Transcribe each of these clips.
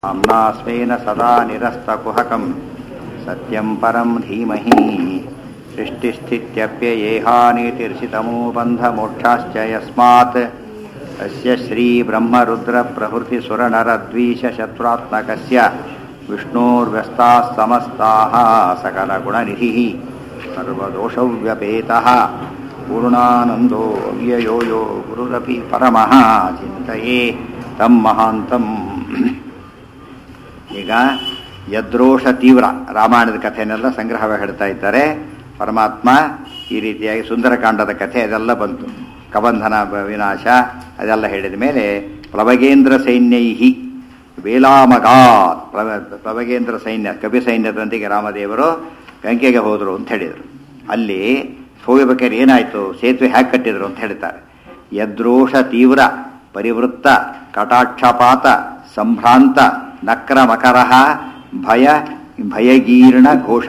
आम्नास्वेन सदा निरस्तकुहकं सत्यं परं धीमहि सृष्टिस्थित्यप्ययेहानीतिर्षितमो बन्धमोक्षाश्च यस्मात् अस्य श्रीब्रह्मरुद्रप्रभृतिसुरनरद्वीषशत्रुरात्मकस्य विष्णोर्व्यस्ताः समस्ताः सकलगुणनिधिः सर्वदोषव्यपेतः पूर्णानन्दो व्ययो यो गुरुरपि परमः चिन्तये तं महान्तम् ಈಗ ಯದ್ರೋಷ ತೀವ್ರ ರಾಮಾಯಣದ ಕಥೆನೆಲ್ಲ ಸಂಗ್ರಹವಾಗಿ ಹೇಳ್ತಾ ಇದ್ದಾರೆ ಪರಮಾತ್ಮ ಈ ರೀತಿಯಾಗಿ ಸುಂದರಕಾಂಡದ ಕಥೆ ಅದೆಲ್ಲ ಬಂತು ಕಬಂಧನ ಬ- ವಿನಾಶ ಅದೆಲ್ಲ ಹೇಳಿದ ಮೇಲೆ ಪ್ಲವಗೇಂದ್ರ ಸೈನ್ಯೈಹಿ ವೇಲಾಮಗಾತ್ ಪ್ಲವ ಪ್ಲವಗೇಂದ್ರ ಸೈನ್ಯ ಕಪಿ ಸೈನ್ಯದೊಂದಿಗೆ ರಾಮದೇವರು ಗಂಗೆಗೆ ಹೋದರು ಅಂತ ಹೇಳಿದರು ಅಲ್ಲಿ ಹೋಗಬೇಕಾದ್ರೆ ಏನಾಯಿತು ಸೇತುವೆ ಹ್ಯಾಕ್ ಕಟ್ಟಿದ್ರು ಅಂತ ಹೇಳ್ತಾರೆ ಯದ್ರೋಷ ತೀವ್ರ ಪರಿವೃತ್ತ ಕಟಾಕ್ಷಪಾತ ಸಂಭ್ರಾಂತ ನಕ್ರ ಮಕರ ಭಯ ಭಯಗೀರ್ಣ ಘೋಷ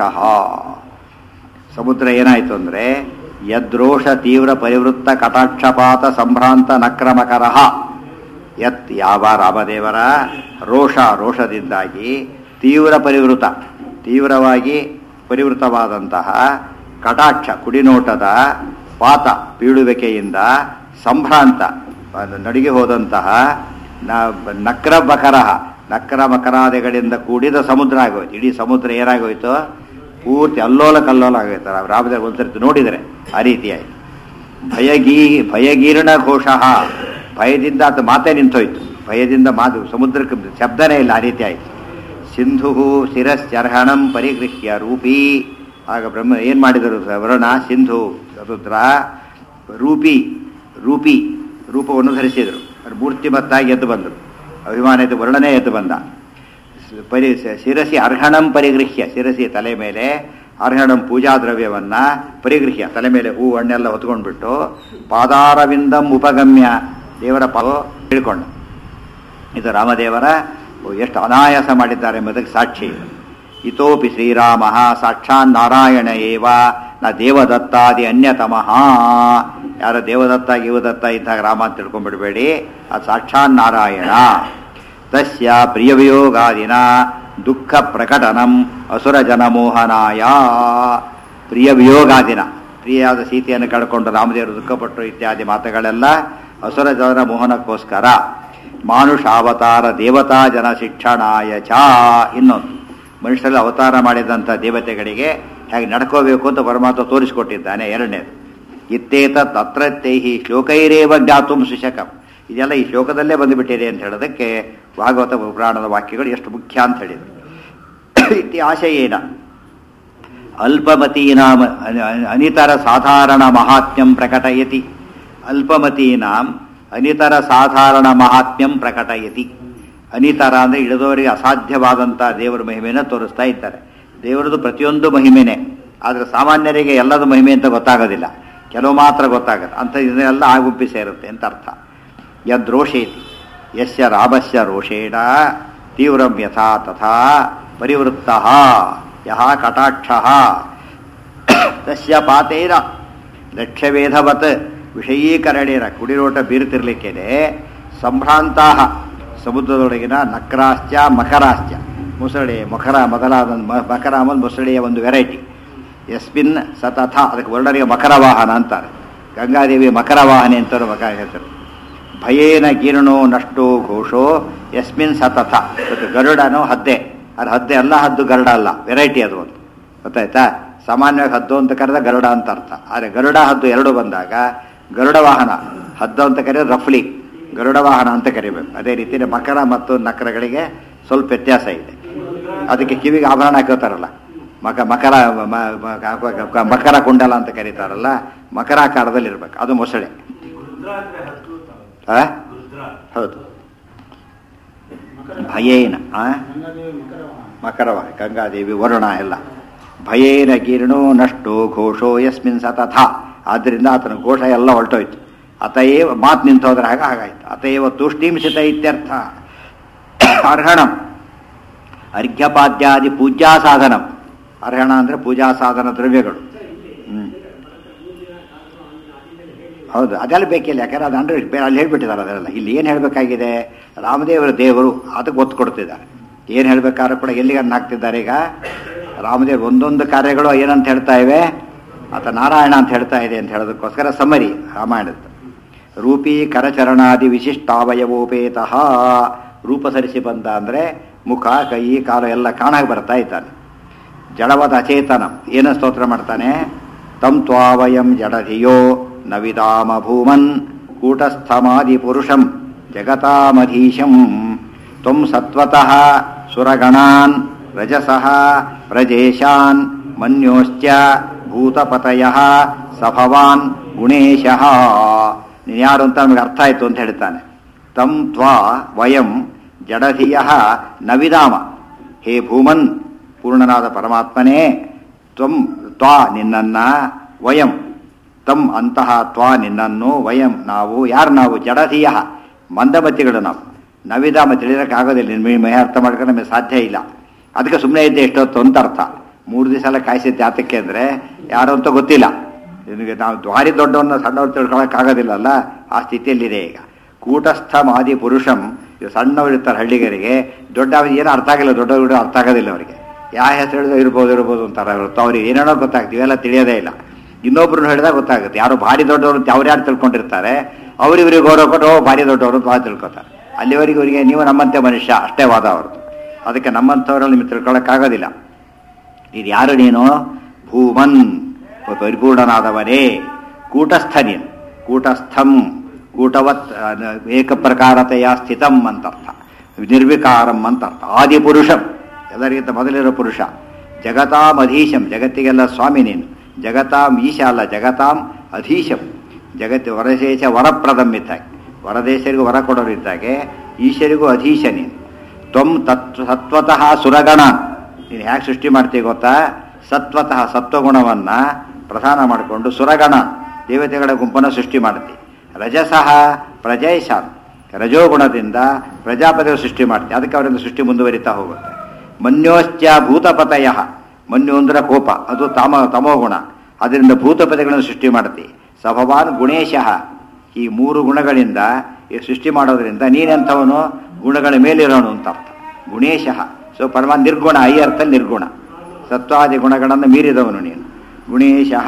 ಸಮುದ್ರ ಏನಾಯಿತು ಅಂದರೆ ಯದ್ರೋಷ ತೀವ್ರ ಪರಿವೃತ್ತ ಕಟಾಕ್ಷಪಾತ ಸಂಭ್ರಾಂತ ನಕ್ರಮಕರ ಯತ್ ಯಾವ ರಾಮದೇವರ ರೋಷ ರೋಷದಿಂದಾಗಿ ತೀವ್ರ ಪರಿವೃತ ತೀವ್ರವಾಗಿ ಪರಿವೃತವಾದಂತಹ ಕಟಾಕ್ಷ ಕುಡಿನೋಟದ ಪಾತ ಬೀಳುವಿಕೆಯಿಂದ ಸಂಭ್ರಾಂತ ಅದು ನಡಿಗೆ ಹೋದಂತಹ ನ- ನಕ್ರ ಬಕರ ನಕ್ರ ಮಕರಾದಿಗಳಿಂದ ಕೂಡಿದ ಸಮುದ್ರ ಆಗೋಯ್ತು ಇಡೀ ಸಮುದ್ರ ಏನಾಗೋಯ್ತು ಪೂರ್ತಿ ಅಲ್ಲೋಲ ಕಲ್ಲೋಲ ಆಗೋಯ್ತು ರಾಮದೇವ್ ಒಂದ್ಸರ್ತಿ ನೋಡಿದರೆ ಆ ರೀತಿಯಾಗಿ ಭಯಗೀ ಭಯಗೀರ್ಣ ಘೋಷ ಭಯದಿಂದ ಅದು ಮಾತೇ ನಿಂತೋಯ್ತು ಭಯದಿಂದ ಮಾತು ಸಮುದ್ರಕ್ಕೆ ಶಬ್ದನೇ ಇಲ್ಲ ಆ ರೀತಿ ಆಯಿತು ಸಿಂಧು ಶಿರಶ್ಚರ್ಹಣಂ ಪರಿಗೃಹ್ಯ ರೂಪಿ ಆಗ ಬ್ರಹ್ಮ ಏನು ಮಾಡಿದರು ವರುಣ ಸಿಂಧು ಸಮುದ್ರ ರೂಪಿ ರೂಪಿ ರೂಪವನ್ನು ಧರಿಸಿದರು ಅದು ಮೂರ್ತಿಮತ್ತಾಗಿ ಎದ್ದು ಬಂದರು ಅಭಿಮಾನದ ವರ್ಣನೆ ಎದ್ದು ಬಂದ ಪರಿ ಶಿರಸಿ ಅರ್ಹಣಂ ಪರಿಗೃಹ್ಯ ಶಿರಸಿ ತಲೆ ಮೇಲೆ ಅರ್ಹಣಂ ಪೂಜಾ ದ್ರವ್ಯವನ್ನ ಪರಿಗೃಹ್ಯ ತಲೆ ಮೇಲೆ ಹೂ ಹಣ್ಣೆಲ್ಲ ಹೊತ್ಕೊಂಡ್ಬಿಟ್ಟು ಪಾದಾರವಿಂದಂ ಉಪಗಮ್ಯ ದೇವರ ಪಾದ ಹಿಡ್ಕೊಂಡು ಇದು ರಾಮದೇವರ ಎಷ್ಟು ಅನಾಯಾಸ ಮಾಡಿದ್ದಾರೆ ಎಂಬುದಕ್ಕೆ ಸಾಕ್ಷಿ ಇದು. ಇತೋಪಿ ಶ್ರೀರಾಮ ಸಾಕ್ಷಾತ್ ನಾರಾಯಣ ಏವ ನ ದೇವದತ್ತಾದಿ ಅನ್ಯತಮಃ ಯಾರ ದೇವದತ್ತ ಗಿವದತ್ತ ಇದ್ದಾಗ ರಾಮ ಅಂತ ತಿಳ್ಕೊಂಡ್ಬಿಡ್ಬೇಡಿ ಅದು ಸಾಕ್ಷಾತ್ ನಾರಾಯಣ ತಸ್ಯ ಪ್ರಿಯವಿಯೋಗಾದಿನ ದುಃಖ ಪ್ರಕಟನಂ ಅಸುರ ಜನಮೋಹನಾಯ ಪ್ರಿಯ ವಿಯೋಗಾದಿನ ಪ್ರಿಯಾದ ಸೀತೆಯನ್ನು ಕಳ್ಕೊಂಡು ರಾಮದೇವರು ದುಃಖಪಟ್ಟರು ಇತ್ಯಾದಿ ಮಾತುಗಳೆಲ್ಲ ಅಸುರ ಜನರ ಮೋಹನಕ್ಕೋಸ್ಕರ ಮಾನುಷಾವತಾರ ದೇವತಾ ಜನ ಶಿಕ್ಷಣಾಯ ಚ ಇನ್ನೊಂದು ಮನುಷ್ಯರಲ್ಲಿ ಅವತಾರ ಮಾಡಿದಂಥ ದೇವತೆಗಳಿಗೆ ಹೇಗೆ ನಡ್ಕೋಬೇಕು ಅಂತ ಪರಮಾತ್ಮ ತೋರಿಸಿಕೊಟ್ಟಿದ್ದಾನೆ ಎರಡನೇದು ಇತ್ತೇತ ತತ್ರತ್ತೈಹಿ ಶ್ಲೋಕೈರೇವ ಜ್ಞಾತುಂ ಸುಶಕಂ ಇದೆಲ್ಲ ಈ ಶ್ಲೋಕದಲ್ಲೇ ಬಂದುಬಿಟ್ಟಿದೆ ಅಂತ ಹೇಳೋದಕ್ಕೆ ಭಾಗವತ ಪುರಾಣದ ವಾಕ್ಯಗಳು ಎಷ್ಟು ಮುಖ್ಯ ಅಂತ ಹೇಳಿದರು ಇತಿ ಆಶಯೇನ ಅಲ್ಪಮತೀನಾಂ ಅನ- ಅನಿತರ ಸಾಧಾರಣ ಮಹಾತ್ಮ್ಯಂ ಪ್ರಕಟಯತಿ ಅಲ್ಪಮತೀನಾಂ ಅನಿತರ ಸಾಧಾರಣ ಮಹಾತ್ಮ್ಯಂ ಪ್ರಕಟಯತಿ ಅನಿತರ ಅಂದರೆ ಇಳಿದವರಿಗೆ ಅಸಾಧ್ಯವಾದಂಥ ದೇವರ ಮಹಿಮೆಯನ್ನು ತೋರಿಸ್ತಾ ಇದ್ದಾರೆ ದೇವರದು ಪ್ರತಿಯೊಂದು ಮಹಿಮೆನೇ ಆದರೆ ಸಾಮಾನ್ಯರಿಗೆ ಎಲ್ಲದ ಮಹಿಮೆ ಅಂತ ಗೊತ್ತಾಗೋದಿಲ್ಲ ಕೆಲವು ಮಾತ್ರ ಗೊತ್ತಾಗುತ್ತೆ ಅಂಥ ಇದನ್ನೆಲ್ಲ ಆಗುಂಪಿ ಸೇರುತ್ತೆ ಅಂತ ಅರ್ಥ ಯದ್ರೋಷೇತಿ ಯಸ್ಯ ರಾಮಸ್ಯ ರೋಷೇಣ ತೀವ್ರಂ ಯಥಾ ತಥಾ ಪರಿವೃತ್ತ ಯಹ ಕಟಾಕ್ಷ ತಸ್ಯ ಪಾತೇನ ಲಕ್ಷ್ಯವೇಧವತ್ ವಿಷಯೀಕರಣೇನ ಕುಡಿರೋಟ ಬೀರುತ್ತಿರ್ಲಿಕ್ಕೇನೆ ಸಂಭ್ರಾಂತಾ ಸಮುದ್ರದೊಳಗಿನ ನಕ್ರಾಶ್ಚ ಮಕರಾಶ್ಚ ಮುಸಳೆ ಮಕರ ಮೊದಲಾದ ಮ- ಮಕರ ಆಮೇಲೆ ಮುಸಳೆಯ ಒಂದು ವೆರೈಟಿ ಯಸ್ಮಿನ್ ಸತಥ ಅದಕ್ಕೆ ವರ್ಣರಿಗೆ ಮಕರ ವಾಹನ ಅಂತಾರೆ ಗಂಗಾದೇವಿ ಮಕರ ವಾಹನೆ ಅಂತಾರೆ ಮಕ ಹೆಸರು ಭಯೇನ ಗೀರ್ಣೋ ನಷ್ಟೋ ಘೋಷೋ ಯಸ್ಮಿನ್ ಸತತ ಮತ್ತು ಗರುಡನೋ ಹದ್ದೆ ಅದು ಹದ್ದೆ ಅಲ್ಲ ಹದ್ದು ಗರುಡ ಅಲ್ಲ ವೆರೈಟಿ ಅದು ಒಂದು ಗೊತ್ತಾಯ್ತಾ ಸಾಮಾನ್ಯವಾಗಿ ಹದ್ದು ಅಂತ ಕರೆದ ಗರುಡ ಅಂತ ಅರ್ಥ ಆದರೆ ಗರುಡ ಹದ್ದು ಎರಡು ಬಂದಾಗ ಗರುಡ ವಾಹನ ಹದ್ದು ಅಂತ ಕರೆಯೋದು ರಫ್ಲಿ ಗರುಡ ವಾಹನ ಅಂತ ಕರಿಬೇಕು ಅದೇ ರೀತಿ ಮಕರ ಮತ್ತು ನಕರಗಳಿಗೆ ಸ್ವಲ್ಪ ವ್ಯತ್ಯಾಸ ಇದೆ ಅದಕ್ಕೆ ಕಿವಿಗೆ ಆಭರಣ ಹಾಕೋತಾರಲ್ಲ ಮಕ ಮಕರ ಮ- ಮ- ಮಕರ ಕುಂಡಲ ಅಂತ ಕರೀತಾರಲ್ಲ ಮಕರಾಕಾರದಲ್ಲಿ ಇರ್ಬೇಕು ಅದು ಮೊಸಳೆ ಆ? ಹೌದು ಭಯೇನ ಆ? ಮಕರವ ಗಂಗಾದೇವಿ ವರುಣ ಎಲ್ಲ ಭಯೇನ ಗೀರ್ಣೋ ನಷ್ಟೋ ಘೋಷೋ ಯಸ್ಮಿನ್ ಸತಥ ಆದ್ದರಿಂದ ಆತನ ಘೋಷ ಎಲ್ಲ ಹೊರಟೋಯ್ತು ಅತಯೇವ ಮಾತು ನಿಂತೋದ್ರೆ ಹಾಗೆ ಹಾಗಾಯ್ತು ಅತಯೇವ ತುಷ್ಟೀಂಸಿತ ಇತ್ಯರ್ಥ ಅರ್ಹಣಂ ಅರ್ಘ್ಯಪಾದ್ಯಾದಿ ಪೂಜಾ ಸಾಧನಂ ಅರ್ಹಣ ಅಂದರೆ ಪೂಜಾ ಸಾಧನ ದ್ರವ್ಯಗಳು ಹ್ಮ್ ಹೌದು ಅದೆಲ್ಲ ಬೇಕಿಲ್ಲ ಯಾಕಂದ್ರೆ ಅದು ಅಂದ್ರೆ ಅಲ್ಲಿ ಹೇಳ್ಬಿಟ್ಟಿದ್ದಾರೆ ಅದೆಲ್ಲ ಇಲ್ಲಿ ಏನು ಹೇಳಬೇಕಾಗಿದೆ ರಾಮದೇವರ ದೇವರು ಅದಕ್ಕೆ ಒತ್ತು ಕೊಡ್ತಿದ್ದಾರೆ ಏನು ಹೇಳ್ಬೇಕಾದ್ರೂ ಕೂಡ ಎಲ್ಲಿಗೆ ಅನ್ನ ಹಾಕ್ತಿದ್ದಾರೆ ಈಗ ರಾಮದೇವ್ ಒಂದೊಂದು ಕಾರ್ಯಗಳು ಏನಂತ ಹೇಳ್ತಾ ಇವೆ ಆತ ನಾರಾಯಣ ಅಂತ ಹೇಳ್ತಾ ಇದೆ ಅಂತ ಹೇಳೋದಕ್ಕೋಸ್ಕರ ಸಮರಿ ರಾಮಾಯಣದ್ದು ರೂಪಿ ಕರಚರಣಾದಿ ವಿಶಿಷ್ಟಾವಯವೋಪೇತಃ ರೂಪ ಸರಿಸಿ ಬಂದ ಅಂದರೆ ಮುಖ ಕೈ ಕಾಲು ಎಲ್ಲ ಕಾಣಾಗಿ ಬರ್ತಾ ಇದ್ದಾನೆ ಜಡವದ ಅಚೇತನ ಏನು ಸ್ತೋತ್ರ ಮಾಡ್ತಾನೆ ತಂ ತ್ವಾವಯಂ ಜಡಧಿಯೋ ನ ವಿದಾಮ ಭೂಮನ್ ಕೂಟಸ್ಥಮಾದಿ ಪುರುಷಂ ಜಗತಾಮಧೀಶಂ ತ್ವಂ ಸತ್ವತಃ ಸುರಗಣಾನ್ ರಜಸಃ ಪ್ರಜೇಶಾನ್ ಮನ್ಯೋಶ್ಚ ಭೂತಪತಯ ಸಭವಾನ್ ಗುಣೇಶಃ ನೀನು ಯಾರು ಅಂತ ನಮಗೆ ಅರ್ಥ ಆಯ್ತು ಅಂತ ಹೇಳ್ತಾನೆ ತಂ ತ್ವಾ ವಯಂ ಜಡಧಿಯ ನವಿದಾಮ ಹೇ ಭೂಮನ್ ಪೂರ್ಣನಾದ ಪರಮಾತ್ಮನೇ ತ್ವಂ ತ್ವಾ ನಿನ್ನನ್ನ ವಯಂ ತಂ ಅಂತಹ ತ್ವಾ ನಿನ್ನನ್ನು ವಯಂ ನಾವು ಯಾರು ನಾವು ಜಡಧಿಯ ಮಂದಮತಿಗಳು ನಾವು ನವಿದಾಮ ತಿಳಿಯೋಕ್ಕಾಗೋದಿಲ್ಲ ನಿನ್ನ ಮೈ ಅರ್ಥ ಮಾಡ್ಕೊಂಡು ನಮಗೆ ಸಾಧ್ಯ ಇಲ್ಲ ಅದಕ್ಕೆ ಸುಮ್ಮನೆ ಇದ್ದೆ ಎಷ್ಟೊತ್ತು ಅಂತ ಅರ್ಥ ಮೂರು ದಿವಸ ಎಲ್ಲ ಕಾಯಿಸಿದ್ದೆ ಜಾತಕ್ಕೆ ಅಂದರೆ ಯಾರು ಅಂತ ಗೊತ್ತಿಲ್ಲ ನಿನಗೆ ನಾವು ಭಾರಿ ದೊಡ್ಡವನ್ನ ಸಣ್ಣವ್ರು ತಿಳ್ಕೊಳಕ್ಕಾಗೋದಿಲ್ಲಲ್ಲ ಆ ಸ್ಥಿತಿಯಲ್ಲಿದೆ ಈಗ ಕೂಟಸ್ಥ ಮಾದಿ ಪುರುಷಂ ಇವು ಸಣ್ಣವ್ರು ಇರ್ತಾರೆ ಹಳ್ಳಿಗರಿಗೆ ದೊಡ್ಡ ಏನೂ ಅರ್ಥ ಆಗಿಲ್ಲ ದೊಡ್ಡವರು ಅರ್ಥ ಆಗೋದಿಲ್ಲ ಅವರಿಗೆ ಯಾವ ಹೆಸರು ಹೇಳಿದ್ರೆ ಇರ್ಬೋದು ಇರ್ಬೋದು ಅಂತಾರೆ ಹೊರತು ಅವ್ರಿಗೆ ಏನೇನೋ ಗೊತ್ತಾಗ್ತೀವಿ ಇವೆಲ್ಲ ತಿಳಿಯೋದೇ ಇಲ್ಲ ಇನ್ನೊಬ್ರನ್ನ ಹೇಳಿದಾಗ ಗೊತ್ತಾಗುತ್ತೆ ಯಾರು ಭಾರಿ ದೊಡ್ಡವರು ಅಂತ ಅವ್ರು ಯಾರು ತಿಳ್ಕೊಂಡಿರ್ತಾರೆ ಅವ್ರಿವ್ರಿಗೆ ಗೌರವ ಕೊಟ್ಟು ಓ ಭಾರಿ ದೊಡ್ಡವರು ಅಂತ ಭಾಳ ತಿಳ್ಕೊತಾರೆ ಅಲ್ಲಿವರೆಗೆ ಇವರಿಗೆ ನೀವು ನಮ್ಮಂತೆ ಮನುಷ್ಯ ಅಷ್ಟೇ ವಾದ ಅವ್ರದ್ದು ಅದಕ್ಕೆ ನಮ್ಮಂಥವ್ರಲ್ಲಿ ನಿಮಗೆ ತಿಳ್ಕೊಳ್ಳೋಕ್ಕಾಗೋದಿಲ್ಲ ಇದು ಯಾರು ನೀನು ಭೂಮನ್ ಪರಿಪೂರ್ಣನಾದವನೇ ಕೂಟಸ್ಥ ನೀನು ಕೂಟಸ್ಥಂ ಕೂಟವತ್ ಏಕಪ್ರಕಾರತೆಯ ಸ್ಥಿತಂ ಅಂತರ್ಥ ನಿರ್ವಿಕಾರಂ ಅಂತರ್ಥ ಆದಿಪುರುಷಂ ಎಲ್ಲರಿಗಿಂತ ಮೊದಲಿರೋ ಪುರುಷ ಜಗತಾಂ ಅಧೀಶಂ ಜಗತ್ತಿಗೆಲ್ಲ ಸ್ವಾಮಿ ನೀನು ಜಗತಾಂ ಈಶ ಅಲ್ಲ ಜಗತಾಂ ಅಧೀಶಂ ಜಗತ್ತು ವರದೇಶ ವರಪ್ರದಂ ಇದ್ದಾಗೆ ವರದೇಶರಿಗೂ ವರ ಕೊಡೋರು ಇದ್ದಾಗೆ ಈಶ್ವರಿಗೂ ಅಧೀಶ ನೀನು ತ್ವಂ ತತ್ವ ಸತ್ವತಃ ಸುರಗಣ ನೀನು ಹೇಗೆ ಸೃಷ್ಟಿ ಮಾಡ್ತೀವಿ ಗೊತ್ತಾ ಸತ್ವತಃ ಸತ್ವಗುಣವನ್ನು ಪ್ರಧಾನ ಮಾಡಿಕೊಂಡು ಸುರಗಣ ದೇವತೆಗಳ ಗುಂಪನ್ನು ಸೃಷ್ಟಿ ಮಾಡ್ತಿ ರಜಸಃ ಪ್ರಜೈಶಾನ್ ರಜೋಗುಣದಿಂದ ಪ್ರಜಾಪತಿಗಳು ಸೃಷ್ಟಿ ಮಾಡ್ತೀವಿ ಅದಕ್ಕೆ ಅವರಿಂದ ಸೃಷ್ಟಿ ಮುಂದುವರಿತಾ ಹೋಗುತ್ತೆ ಮನ್ಯೋಶ್ಚ ಭೂತಪತಯ ಮನ್ಯು ಅಂದ್ರೆ ಕೋಪ ಅದು ತಾಮ ತಮೋಗುಣ ಅದರಿಂದ ಭೂತಪತಿಗಳನ್ನು ಸೃಷ್ಟಿ ಮಾಡ್ತಿ ಸಭವಾನ್ ಗುಣೇಶಃ ಈ ಮೂರು ಗುಣಗಳಿಂದ ಈ ಸೃಷ್ಟಿ ಮಾಡೋದ್ರಿಂದ ನೀನೆಂಥವನು ಗುಣಗಳ ಮೇಲಿರೋನು ಅಂತ ಅರ್ಥ ಗುಣೇಶಃ ಸೊ ಪರಮ ನಿರ್ಗುಣ ಈ ಅರ್ಥ ನಿರ್ಗುಣ ಸತ್ವಾದಿ ಗುಣಗಳನ್ನು ಮೀರಿದವನು ನೀನು ಗುಣೇಶಃ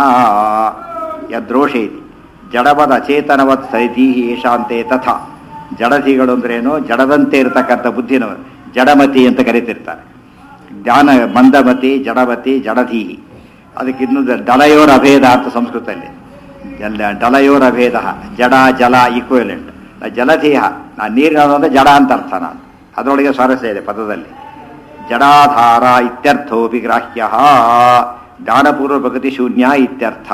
ಯದ್ರೋಷೇತಿ ಜಡವದ ಅಚೇತನವತ್ ಸೈತಿ ಏಷಾಂತೆ ತಥಾ ಜಡಧಿಗಳು ಅಂದ್ರೇನು ಜಡದಂತೆ ಇರತಕ್ಕಂಥ ಬುದ್ಧಿನವರು ಜಡಮತಿ ಅಂತ ಕರೀತಿರ್ತಾರೆ ಜ್ಞಾನ ಮಂದಮತಿ ಜಡಮತಿ ಜಡಧೀಹಿ ಅದಕ್ಕೆ ಇನ್ನು ಡಲಯೋರ ಅಭೇದ ಅಂತ ಸಂಸ್ಕೃತದಲ್ಲಿ ಜಲ ಡಲಯೋರ ಅಭೇದ ಜಡ ಜಲ ಈಕ್ವಲೆಂಟ್ ಜಲಧೀಹ ನಾ ನೀರಿನ ಅಂದ್ರೆ ಜಡ ಅಂತ ಅರ್ಥ ನಾನು ಅದರೊಳಗೆ ಸ್ವಾರಸ್ಯ ಇದೆ ಪದದಲ್ಲಿ ಜಡಾಧಾರ ಇತ್ಯರ್ಥೋಪಿ ಗ್ರಾಹ್ಯ ಜ್ಞಾನಪೂರ್ವ ಪ್ರಗತಿ ಶೂನ್ಯ ಇತ್ಯರ್ಥ